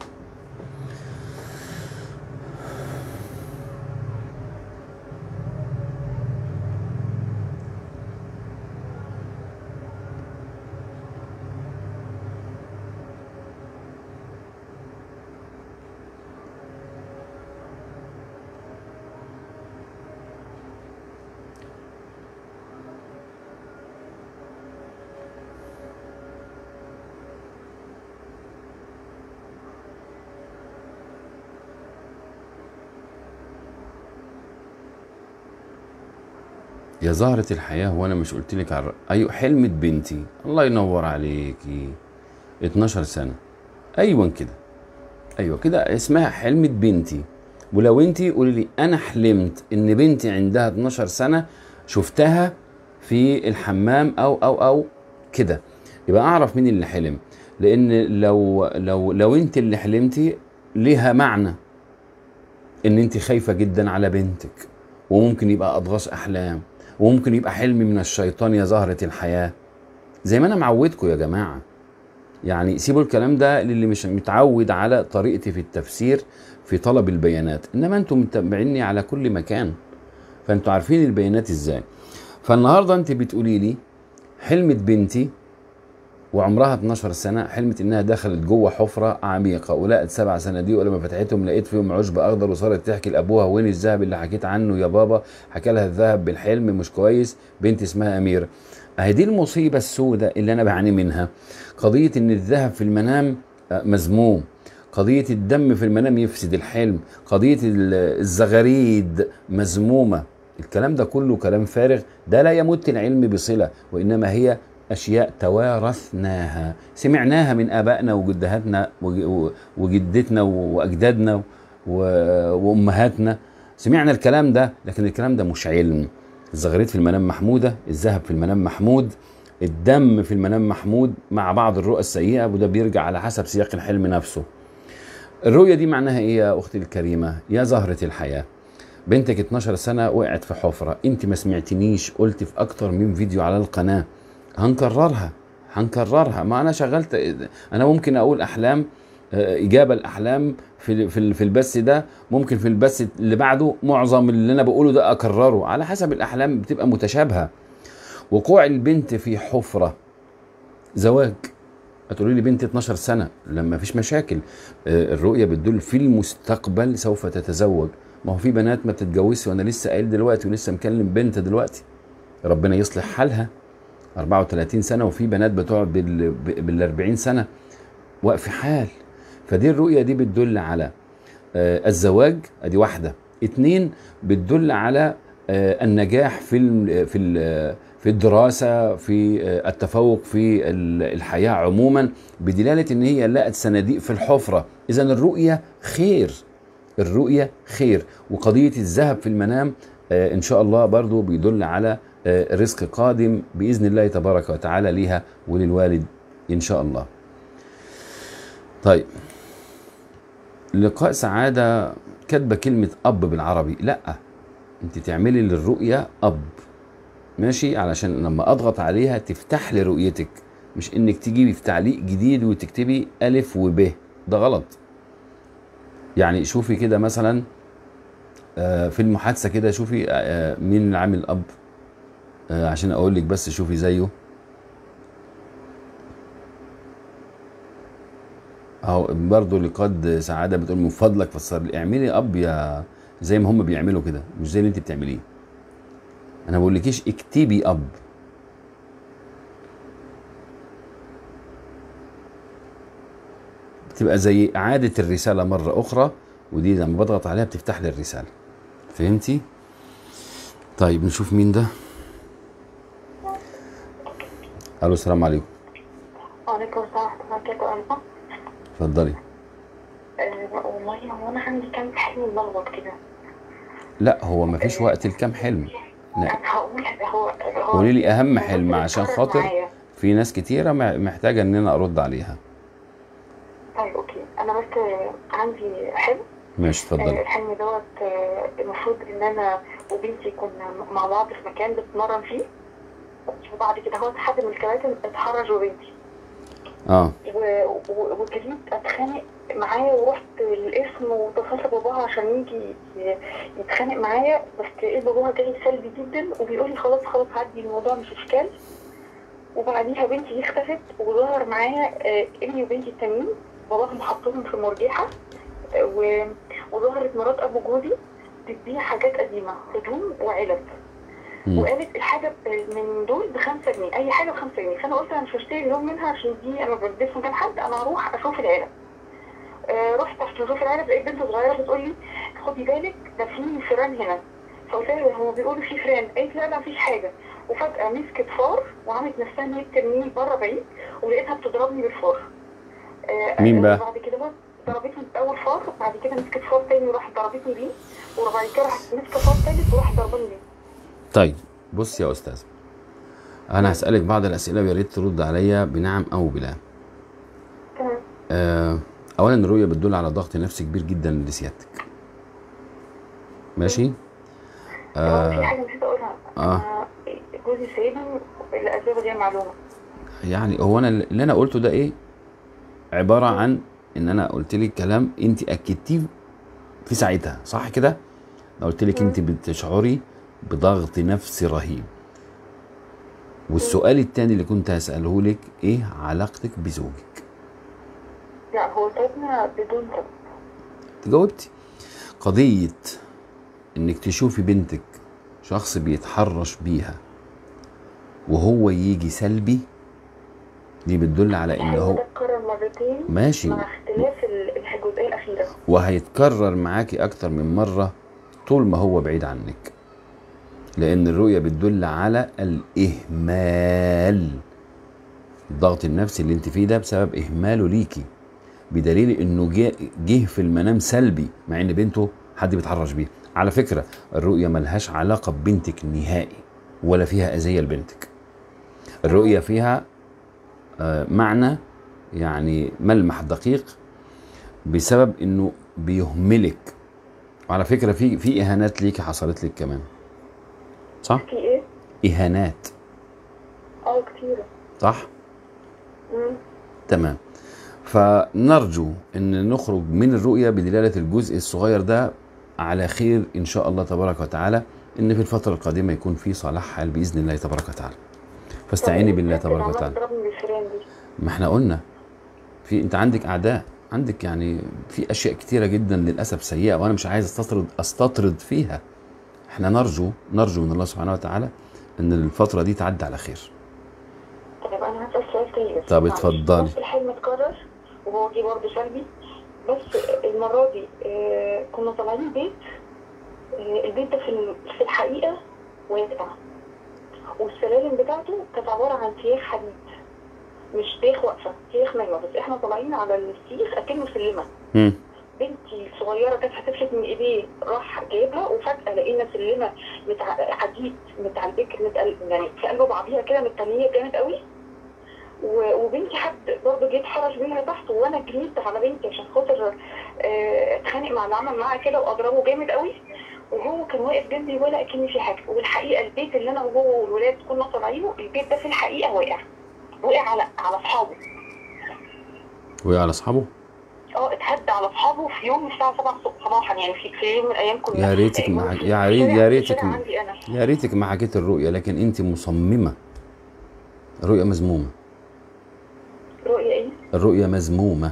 يا زهرة الحياة هو أنا مش قلت لك على أيوة حلمة بنتي الله ينور عليكي 12 سنة أيوة كده أيوة كده اسمها حلمة بنتي ولو أنت قولي لي أنا حلمت إن بنتي عندها 12 سنة شفتها في الحمام أو أو أو كده يبقى أعرف مين اللي حلم لأن لو لو لو أنت اللي حلمتي ليها معنى إن أنت خايفة جدا على بنتك وممكن يبقى أضغاث أحلام وممكن يبقى حلم من الشيطان يا زهرة الحياة زي ما أنا معودكم يا جماعة يعني سيبوا الكلام ده للي مش متعود على طريقتي في التفسير في طلب البيانات إنما أنتم متابعيني على كل مكان فأنتوا عارفين البيانات إزاي فالنهاردة أنت بتقولي لي حلمت بنتي وعمرها 12 سنة حلمت إنها دخلت جوه حفرة عميقة ولقت سبع صناديق ولما فتحتهم لقيت فيهم عشب أخضر وصارت تحكي لأبوها وين الذهب اللي حكيت عنه يا بابا حكى لها الذهب بالحلم مش كويس بنت اسمها أميرة أهي دي المصيبة السوداء اللي أنا بعاني منها قضية إن الذهب في المنام آه، مذموم قضية الدم في المنام يفسد الحلم قضية ال- الزغاريد مذمومة الكلام ده كله كلام فارغ ده لا يمت العلم بصلة وإنما هي أشياء توارثناها سمعناها من آبائنا وجدهاتنا وج- وجدتنا وأجدادنا و- وأمهاتنا سمعنا الكلام ده لكن الكلام ده مش علم الزغاريد في المنام محمودة الذهب في المنام محمود الدم في المنام محمود مع بعض الرؤى السيئة وده بيرجع على حسب سياق الحلم نفسه الرؤية دي معناها ايه يا اختي الكريمة يا زهرة الحياة بنتك 12 سنة وقعت في حفرة انت ما سمعتنيش قلت في اكتر من فيديو على القناة هنكررها هنكررها ما انا شغلت انا ممكن اقول احلام آه، اجابه الاحلام في في في البث ده ممكن في البث اللي بعده معظم اللي انا بقوله ده اكرره على حسب الاحلام بتبقى متشابهه وقوع البنت في حفره زواج هتقولي لي بنتي 12 سنه لما فيش مشاكل آه، الرؤيه بتدل في المستقبل سوف تتزوج ما هو في بنات ما بتتجوزش وانا لسه قايل دلوقتي ولسه مكلم بنت دلوقتي ربنا يصلح حالها 34 سنه وفي بنات بتقعد بال بال 40 سنه واقف حال فدي الرؤيه دي بتدل على آه، الزواج ادي واحده اتنين بتدل على آه، النجاح في ال- في ال- في الدراسه في آه، التفوق في ال- الحياه عموما بدلاله ان هي لقت صناديق في الحفره اذا الرؤيه خير الرؤيه خير وقضيه الذهب في المنام آه، ان شاء الله برضو بيدل على آه، رزق قادم باذن الله تبارك وتعالى ليها وللوالد ان شاء الله طيب لقاء سعادة كاتبة كلمة أب بالعربي لأ أنت تعملي للرؤية أب ماشي علشان لما أضغط عليها تفتح لي رؤيتك مش إنك تجيبي في تعليق جديد وتكتبي ألف وب ده غلط يعني شوفي كده مثلا آه، في المحادثة كده شوفي آه، مين اللي عامل أب آه، عشان أقول لك بس شوفي زيه اهو برضه لقد سعاده بتقول من فضلك فسر لي اعملي اب يا زي ما هم بيعملوا كده مش زي اللي انت بتعمليه انا ما بقولكيش اكتبي اب بتبقى زي اعاده الرساله مره اخرى ودي لما بضغط عليها بتفتح لي الرساله فهمتي طيب نشوف مين ده الو السلام عليكم وعليكم السلام ورحمة الله وبركاته أنا اتفضلي آه، والله هو أنا عندي كام حلم ملخبط كده لا هو ما فيش وقت لكام حلم لا أنا هقول هو هو قولي لي اهم هو حلم عشان بيتكرر خاطر معايا. في ناس كتيرة مع- محتاجة ان انا ارد عليها طيب أوكي أنا بس آه، عندي حلم ماشي آه، اتفضلي الحلم دوت آه، المفروض إن أنا وبنتي كنا مع بعض في مكان بنتمرن فيه وبعد كده هو حد من الكباتن اتحرج وبنتي اه و- و- وجريت اتخانق معاه ورحت القسم واتصلت باباها عشان يجي ي- يتخانق معايا بس لقيت باباها جاي سلبي جدا وبيقول لي خلاص خلاص عدي الموضوع مش اشكال وبعديها بنتي دي اختفت وظهر معايا آه، ابني وبنتي التانيين باباهم حطهم في مرجحة آه، و- وظهرت مرات ابو جوزي بتبيع حاجات قديمة هدوم وعلب مم. وقالت الحاجه ب- من دول بخمسة جنيه اي حاجه بخمسة جنيه فانا قلت انا مش هشتري هدوم منها عشان دي انا بديت مكان حد انا هروح اشوف العلب آه رحت عشان اشوف العلب لقيت بنت صغيره بتقول لي خدي بالك ده في فيران هنا فقلت لها هو بيقولوا في فران قالت لا لا مفيش حاجه وفجاه مسكت فار وعملت نفسها ان هي بترميني بره بعيد ولقيتها بتضربني بالفار آه، مين آه، بقى؟ بعد كده بقى ضربتني باول فار بعد كده مسكت فار تاني وراحت ضربتني بيه وبعد كده راحت مسكت فار تالت وراحت ضرباني بيه طيب بص يا استاذ انا هسالك بعض الاسئله ويا ريت ترد عليا بنعم او بلا تمام آه، اولا الرؤيه بتدل على ضغط نفسي كبير جدا لسيادتك ماشي آه. في آه حاجه نسيت اقولها آه. أنا جوزي سايبني الاسباب دي معلومه يعني هو انا اللي انا قلته ده ايه عباره عن ان انا قلت لك كلام انت اكدتيه في ساعتها صح كده انا قلت لك انت بتشعري بضغط نفسي رهيب والسؤال التاني اللي كنت هساله لك ايه علاقتك بزوجك لا هو تعبنا بدون سبب جاوبتي قضيه انك تشوفي بنتك شخص بيتحرش بيها وهو يجي سلبي دي بتدل على ان الحلم هو ده اتكرر مرتين ماشي مع اختلاف ال- الجزئيه الاخيره وهيتكرر معاكي اكتر من مره طول ما هو بعيد عنك لان الرؤيه بتدل على الاهمال الضغط النفسي اللي انت فيه ده بسبب اهماله ليكي بدليل انه جه جه في المنام سلبي مع ان بنته حد بيتحرش بيه على فكره الرؤيه ملهاش علاقه ببنتك نهائي ولا فيها اذيه لبنتك الرؤيه فيها آه، معنى يعني ملمح دقيق بسبب انه بيهملك وعلى فكره في في اهانات ليكي حصلت لك كمان صح في ايه؟ اهانات اه كتيره صح مم. تمام فنرجو ان نخرج من الرؤيه بدلاله الجزء الصغير ده على خير ان شاء الله تبارك وتعالى ان في الفتره القادمه يكون في صلاح حال باذن الله تبارك وتعالى فاستعيني طب بالله الست تبارك اللي وتعالى عمالة تضربني بالفيران دي ما احنا قلنا في انت عندك اعداء عندك يعني في اشياء كتيره جدا للاسف سيئه وانا مش عايز استطرد استطرد فيها احنا نرجو نرجو من الله سبحانه وتعالى ان الفتره دي تعدي على خير طب انا هسال سؤال تاني بس طب معلش. اتفضلي. نفس الحلم اتكرر وهو جه برضه سلبي بس المره دي آه كنا طالعين بيت آه البيت ده في ال- في الحقيقه واسع والسلالم بتاعته كانت عباره عن سياخ حديد مش سياخ واقفه سياخ نايمه بس احنا طالعين على السيخ اكنه سلمه مم. بنتي الصغيره كانت هتفلت من ايديه راح جايبها وفجاه لقينا سلمه متع... حديد متعلبك متقل... يعني في قلب بعضيها كده متنيه جامد قوي و... وبنتي حد برضه جه اتحرش بيها تحت وانا جريت على بنتي عشان خاطر آه، اتخانق مع اللي عمل معاها كده واضربه جامد قوي وهو كان واقف جنبي ولا اكني في حاجه والحقيقه البيت اللي انا وهو والولاد كنا طالعينه البيت ده في الحقيقه واقع وقع على على اصحابه وقع على اصحابه اه اتهد على اصحابه في يوم الساعه 7 الصبح صباحا يعني في, في يوم من الايام كنا يا ريتك آه، ما في يا ريت الشارع- يا ريتك الشارع ما عندي انا يا ريتك ما حكيت الرؤيه لكن انت مصممه الرؤيه مذمومه رؤيه ايه؟ الرؤيه مذمومه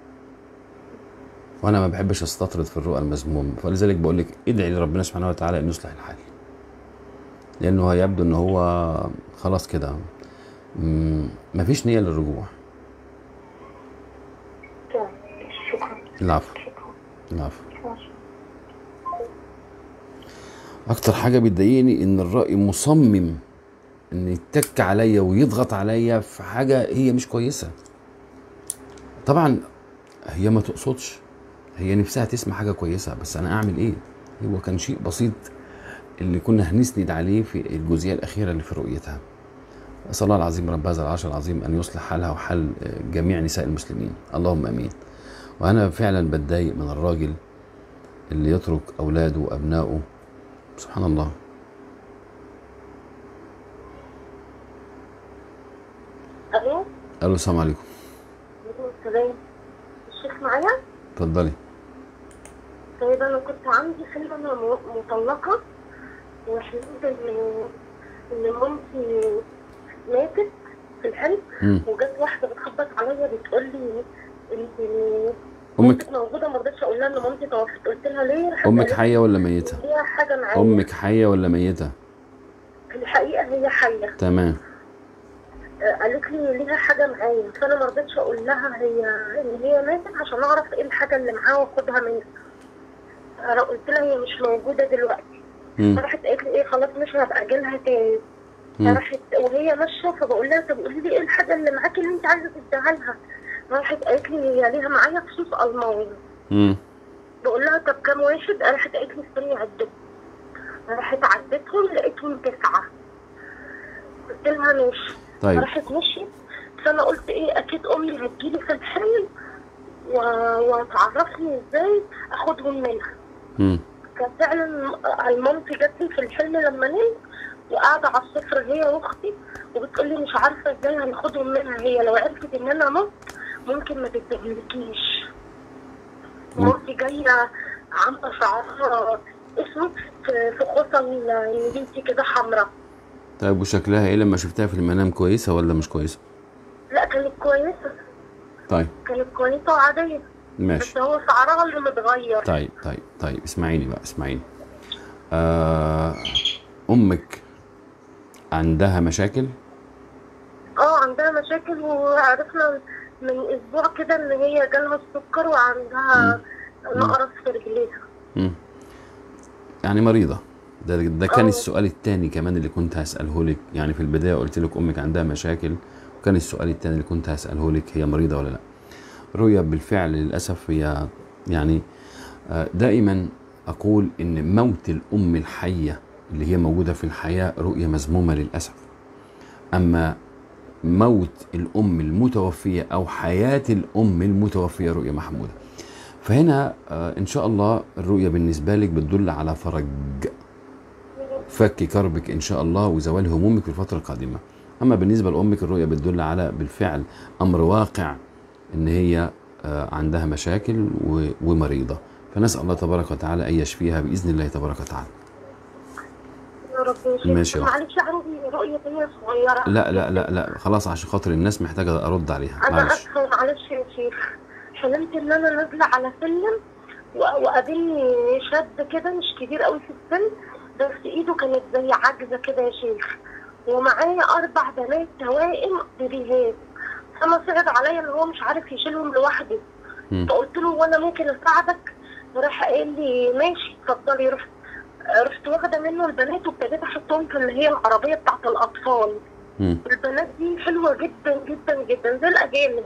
وانا ما بحبش استطرد في الرؤى المذمومه فلذلك بقول لك ادعي لربنا سبحانه وتعالى ان يصلح الحال لانه يبدو ان هو خلاص كده مم، مفيش نيه للرجوع تمام شكرا العفو شكرا العفو ماشي. اكتر حاجه بتضايقني ان الرأي مصمم ان يتك عليا ويضغط عليا في حاجه هي مش كويسه طبعا هي ما تقصدش هي نفسها تسمع حاجه كويسه بس انا اعمل ايه هو كان شيء بسيط اللي كنا هنسند عليه في الجزئيه الاخيره اللي في رؤيتها اسال الله العظيم رب هذا العرش العظيم ان يصلح حالها وحال جميع نساء المسلمين اللهم امين وانا فعلا بتضايق من الراجل اللي يترك اولاده وابنائه سبحان الله الو الو السلام عليكم السلام الشيخ معايا اتفضلي طيب انا كنت عندي حلم انا م- مطلقه وحلمت ان ان مامتي ماتت في الحلم مم. وجت واحده بتخبط عليا بتقول لي انت امك مامتك موجوده ما رضيتش اقول لها ان مامتي توفت قلت لها ليه راحت امك قالت حيه ولا ميته لي ليها حاجه معايا امك حيه ولا ميته في الحقيقه هي حيه تمام آه، قالت لي ليها حاجه معايا فانا ما رضيتش اقول لها هي ان هي ماتت عشان اعرف ايه الحاجه اللي معاها واخدها منها انا قلت لها هي مش موجوده دلوقتي مم. فراحت قالت لي ايه خلاص مش هبقى اجيلها تاني مم. فراحت وهي ماشيه فبقول لها طب قولي لي ايه الحاجه اللي معاكي اللي انت عايزه تديها لها راحت قالت لي هي ليها معايا فلوس الماني مم. بقول لها طب كام واحد راحت قالت لي استني عدتهم راحت عدتهم لقيتهم تسعه قلت لها ماشي طيب راحت مشيت فانا قلت ايه اكيد امي هتجيلي في الحلم و... وتعرفني ازاي اخدهم منها مم. ففعلا مامتي جات لي في الحلم لما نمت وقاعده على السفره هي واختي وبتقول لي مش عارفه ازاي هناخدهم منها هي لو عرفت ان انا مت ممكن ما تدهلكيش مامتي جايه عامله شعرها اسود في في خصل نبيتي كده حمراء طيب وشكلها ايه لما شفتها في المنام كويسه ولا مش كويسه لا كانت كويسه طيب كانت كويسه وعاديه ماشي بس هو شعرها اللي متغير طيب طيب طيب اسمعيني بقى اسمعيني آه امك عندها مشاكل اه عندها مشاكل وعرفنا من اسبوع كده ان هي جالها السكر وعندها نقرس في رجليها مم. يعني مريضة ده ده كان آه. السؤال الثاني كمان اللي كنت هسأله لك يعني في البداية قلت لك أمك عندها مشاكل وكان السؤال الثاني اللي كنت هسأله لك هي مريضة ولا لا رؤيا بالفعل للأسف هي يعني آه، دائما أقول إن موت الأم الحية اللي هي موجودة في الحياة رؤية مذمومة للأسف أما موت الأم المتوفية أو حياة الأم المتوفية رؤية محمودة فهنا آه، إن شاء الله الرؤية بالنسبة لك بتدل على فرج فك كربك إن شاء الله وزوال همومك في الفترة القادمة أما بالنسبة لأمك الرؤية بتدل على بالفعل أمر واقع إن هي آه، عندها مشاكل و- ومريضة فنسأل الله تبارك وتعالى أن يشفيها بإذن الله تبارك وتعالى يا رب يا شيخ. ماشي يا أخت. معلش عندي رؤية تانية صغيرة لا لا لا لا خلاص عشان خاطر الناس محتاجة أرد عليها أنا معلش آسفة معلش يا شيخ حلمت إن أنا نازلة على سلم و- وقابلني شاب كده مش كبير قوي في السن بس إيده كانت زي عجزة كده يا شيخ ومعايا أربع بنات توائم بيبيهات فأنا صعب عليا إن هو مش عارف يشيلهم لوحده مم. فقلت له وانا ممكن اساعدك راح قال لي ماشي اتفضلي رحت رحت واخده منه البنات وابتديت احطهم في اللي هي العربيه بتاعت الاطفال مم. البنات دي حلوه جدا جدا جدا زي الاجانب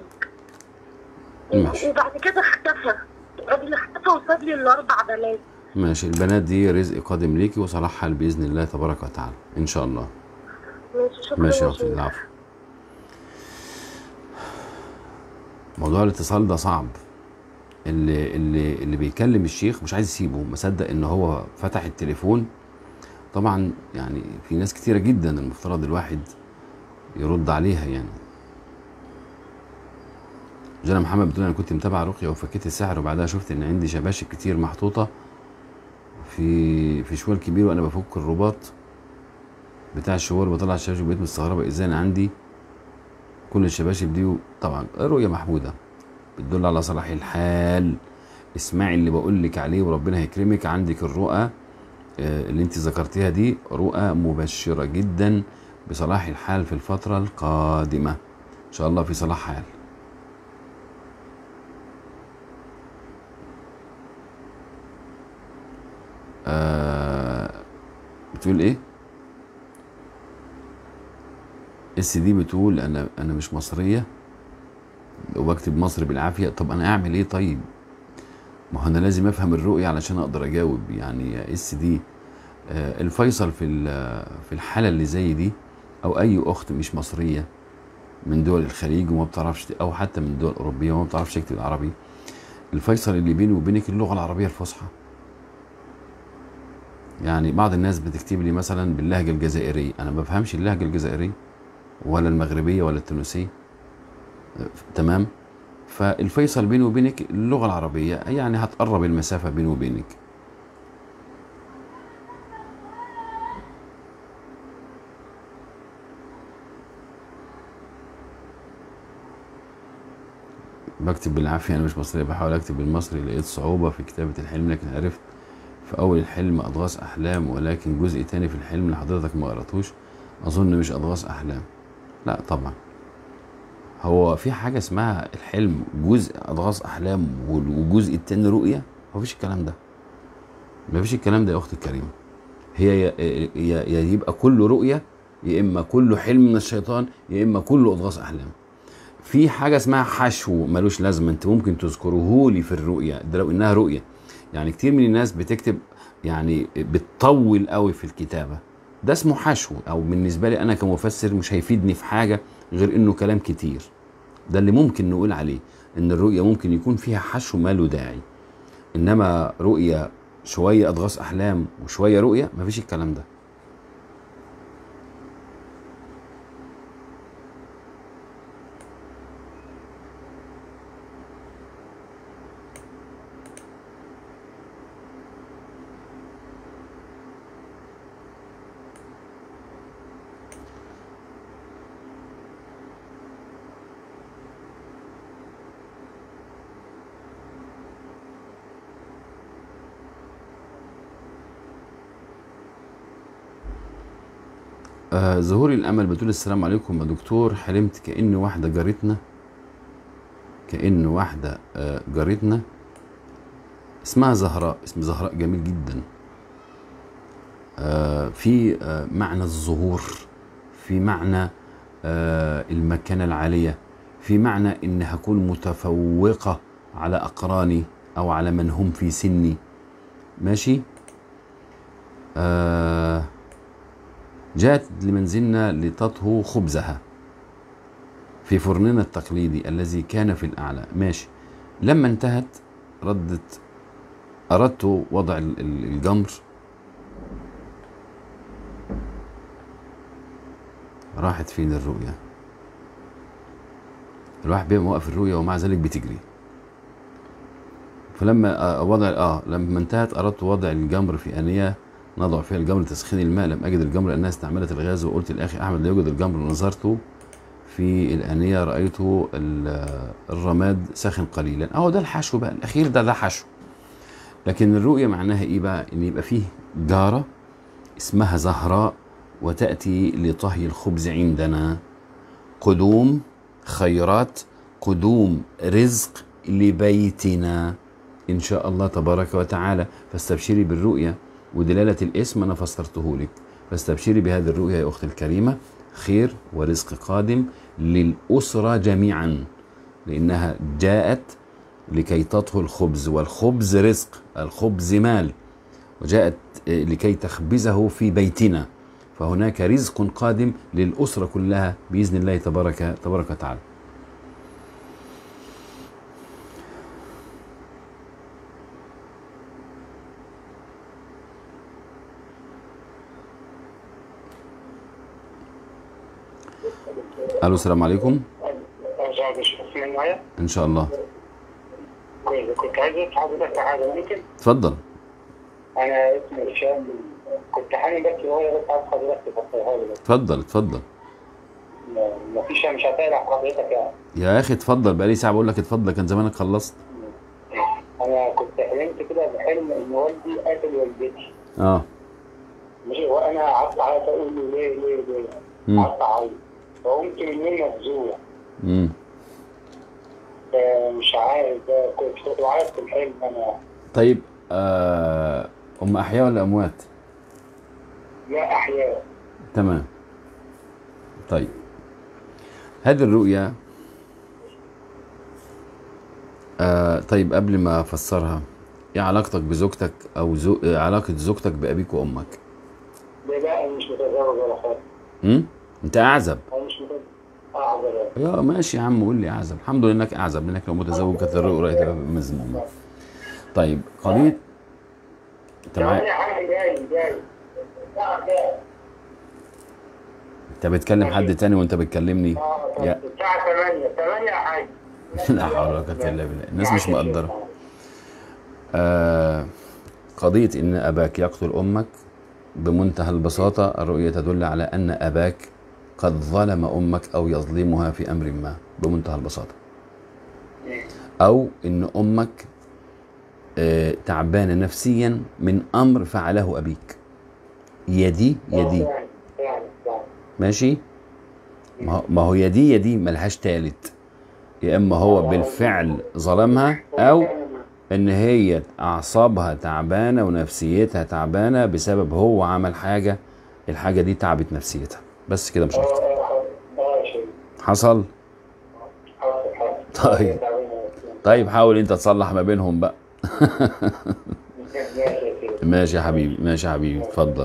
ماشي. وبعد كده اختفى الراجل اختفى وساب لي الاربع بنات ماشي البنات دي رزق قادم ليكي وصلاح حال بإذن الله تبارك وتعالى إن شاء الله ماشي شكرا ماشي يا يا أختي شيخ. العفو موضوع الاتصال ده صعب اللي اللي اللي بيكلم الشيخ مش عايز يسيبه مصدق ان هو فتح التليفون طبعا يعني في ناس كتيرة جدا المفترض الواحد يرد عليها يعني جانا محمد بتقول انا كنت متابع رقية وفكيت السحر وبعدها شفت ان عندي شباشب كتير محطوطة في في شوال كبير وانا بفك الرباط بتاع الشوال بطلع الشباشب بقيت مستغربة ازاي انا عندي كل الشباشب دي طبعا رؤية محمودة بتدل على صلاح الحال اسمعي اللي بقول لك عليه وربنا هيكرمك عندك الرؤى آه، اللي انت ذكرتيها دي رؤى مبشرة جدا بصلاح الحال في الفترة القادمة ان شاء الله في صلاح حال آه بتقول ايه اس دي بتقول انا انا مش مصريه وبكتب مصر بالعافيه طب انا اعمل ايه طيب ما هو انا لازم افهم الرؤيه علشان اقدر اجاوب يعني يا اس دي آه، الفيصل في ال- في الحاله اللي زي دي او اي اخت مش مصريه من دول الخليج وما بتعرفش او حتى من دول اوروبيه وما بتعرفش تكتب عربي الفيصل اللي بيني وبينك اللغه العربيه الفصحى يعني بعض الناس بتكتب لي مثلا باللهجه الجزائريه انا ما بفهمش اللهجه الجزائريه ولا المغربيه ولا التونسيه آه، تمام فالفيصل بيني وبينك اللغه العربيه يعني هتقرب المسافه بيني وبينك بكتب بالعافيه انا مش مصري بحاول اكتب بالمصري لقيت صعوبه في كتابه الحلم لكن عرفت في اول الحلم اضغاث احلام ولكن جزء تاني في الحلم اللي حضرتك ما قراتوش اظن مش اضغاث احلام لا طبعا هو في حاجه اسمها الحلم جزء اضغاث احلام والجزء التاني رؤيه مفيش الكلام ده مفيش الكلام ده يا اختي الكريمه هي يا- يا يا يبقى كله رؤيه يا اما كله حلم من الشيطان يا اما كله اضغاث احلام في حاجه اسمها حشو ملوش لازمه انت ممكن تذكره لي في الرؤيه ده لو انها رؤيه يعني كتير من الناس بتكتب يعني بتطول قوي في الكتابه ده اسمه حشو او بالنسبه لي انا كمفسر مش هيفيدني في حاجه غير انه كلام كتير ده اللي ممكن نقول عليه ان الرؤيه ممكن يكون فيها حشو ما له داعي انما رؤيه شويه اضغاث احلام وشويه رؤيه مفيش الكلام ده آه ظهور الامل بتقول السلام عليكم يا دكتور حلمت كأن واحده جارتنا كأن واحده آه جارتنا اسمها زهراء اسم زهراء جميل جدا آه في آه معنى الظهور في معنى آه المكانه العاليه في معنى ان هكون متفوقه على اقراني او على من هم في سني ماشي آه جاءت لمنزلنا لتطهو خبزها في فرننا التقليدي الذي كان في الأعلى ماشي لما انتهت ردت أردت وضع ال- ال- الجمر راحت فين الرؤية الواحد بيبقى موقف الرؤية ومع ذلك بتجري فلما آه، وضع اه لما انتهت اردت وضع الجمر في انيه نضع فيها الجمر لتسخين الماء لم اجد الجمر لانها استعملت الغاز وقلت لاخي احمد لا يوجد الجمر ونظرت في الانيه رايت ال- الرماد ساخن قليلا اهو ده الحشو بقى الاخير ده ده حشو لكن الرؤيه معناها ايه بقى ان يبقى فيه جاره اسمها زهراء وتاتي لطهي الخبز عندنا قدوم خيرات قدوم رزق لبيتنا ان شاء الله تبارك وتعالى فاستبشري بالرؤيا ودلاله الاسم انا فسرته لك فاستبشري بهذه الرؤيا يا اختي الكريمه خير ورزق قادم للاسره جميعا لانها جاءت لكي تطهو الخبز والخبز رزق الخبز مال وجاءت آه، لكي تخبزه في بيتنا فهناك رزق قادم للأسرة كلها بإذن الله تبارك تبارك وتعالى الو السلام عليكم ارجع بشوف من معايا ان شاء الله كويس كنت عايز اسال حضرتك حاجه ممكن اتفضل انا اسمي هشام كنت حامل بس هو بس عايز حضرتك تفسرها لي بس اتفضل اتفضل ما فيش مش هتابع حضرتك يعني يا اخي اتفضل بقالي ساعه بقول لك اتفضل كان زمانك خلصت انا كنت حلمت كده بحلم ان والدي قتل والدتي اه ماشي وانا قعدت اعيط اقول له ليه ليه ليه مم. قعدت اعيط فقمت من النوم مفزوع امم مش عارف ده كنت كنت بعيط في الحلم انا طيب آه هم احياء ولا اموات لا احياء تمام طيب هذه الرؤيا آه طيب قبل ما افسرها ايه علاقتك بزوجتك او زو... آه، علاقة زوجتك بأبيك وأمك؟ ده لا أنا مش متزوج ولا حاجه امم انت اعزب انا مش متزوج اعذر يا ماشي يا عم قول لي اعزب الحمد لله انك اعزب لانك لو متزوج كانت الرؤيا تبقى مذمومة طيب قضية انت معايا يا عم جاي جاي لا جاي انت بتكلم حد تاني وانت بتكلمني اه يا- طب الساعة 8 8 يا حاج لا حول ولا قوة الا بالله الناس مش مقدرة آه قضية إن أباك يقتل أمك بمنتهى البساطة الرؤية تدل على أن أباك قد ظلم أمك أو يظلمها في أمر ما بمنتهى البساطة أو إن أمك آه تعبانة نفسيا من أمر فعله أبيك يدي يدي يعني يعني يعني ماشي ما هو- ما هو يدي يدي ملهاش تالت يا إما هو بالفعل ظلمها أو ان هي اعصابها تعبانه ونفسيتها تعبانه بسبب هو عمل حاجه الحاجه دي تعبت نفسيتها بس كده مش اه اكتر اه اه يا شيخ حصل حاضر حاضر طيب. طيب حاول انت تصلح ما بينهم بقى ماشي يا شيخ ماشي يا حبيبي ماشي يا حبيبي اتفضل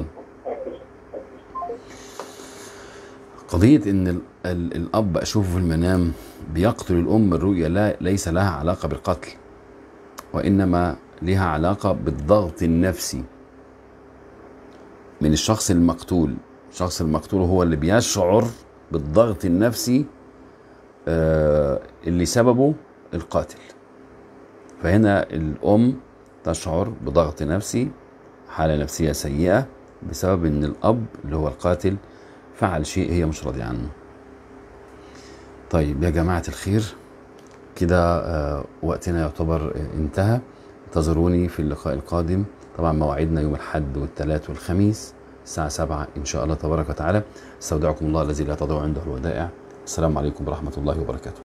قضية إن ال ال الأب أشوفه في المنام بيقتل الأم الرؤية لا ليس لها علاقة بالقتل وإنما لها علاقة بالضغط النفسي من الشخص المقتول الشخص المقتول هو اللي بيشعر بالضغط النفسي آه اللي سببه القاتل فهنا الأم تشعر بضغط نفسي حالة نفسية سيئة بسبب إن الأب اللي هو القاتل فعل شيء هي مش راضية عنه طيب يا جماعة الخير كده آه، وقتنا يعتبر آه، انتهى انتظروني في اللقاء القادم طبعا موعدنا يوم الحد والثلاث والخميس الساعة سبعة إن شاء الله تبارك وتعالى استودعكم الله الذي لا تضيع عنده الودائع السلام عليكم ورحمة الله وبركاته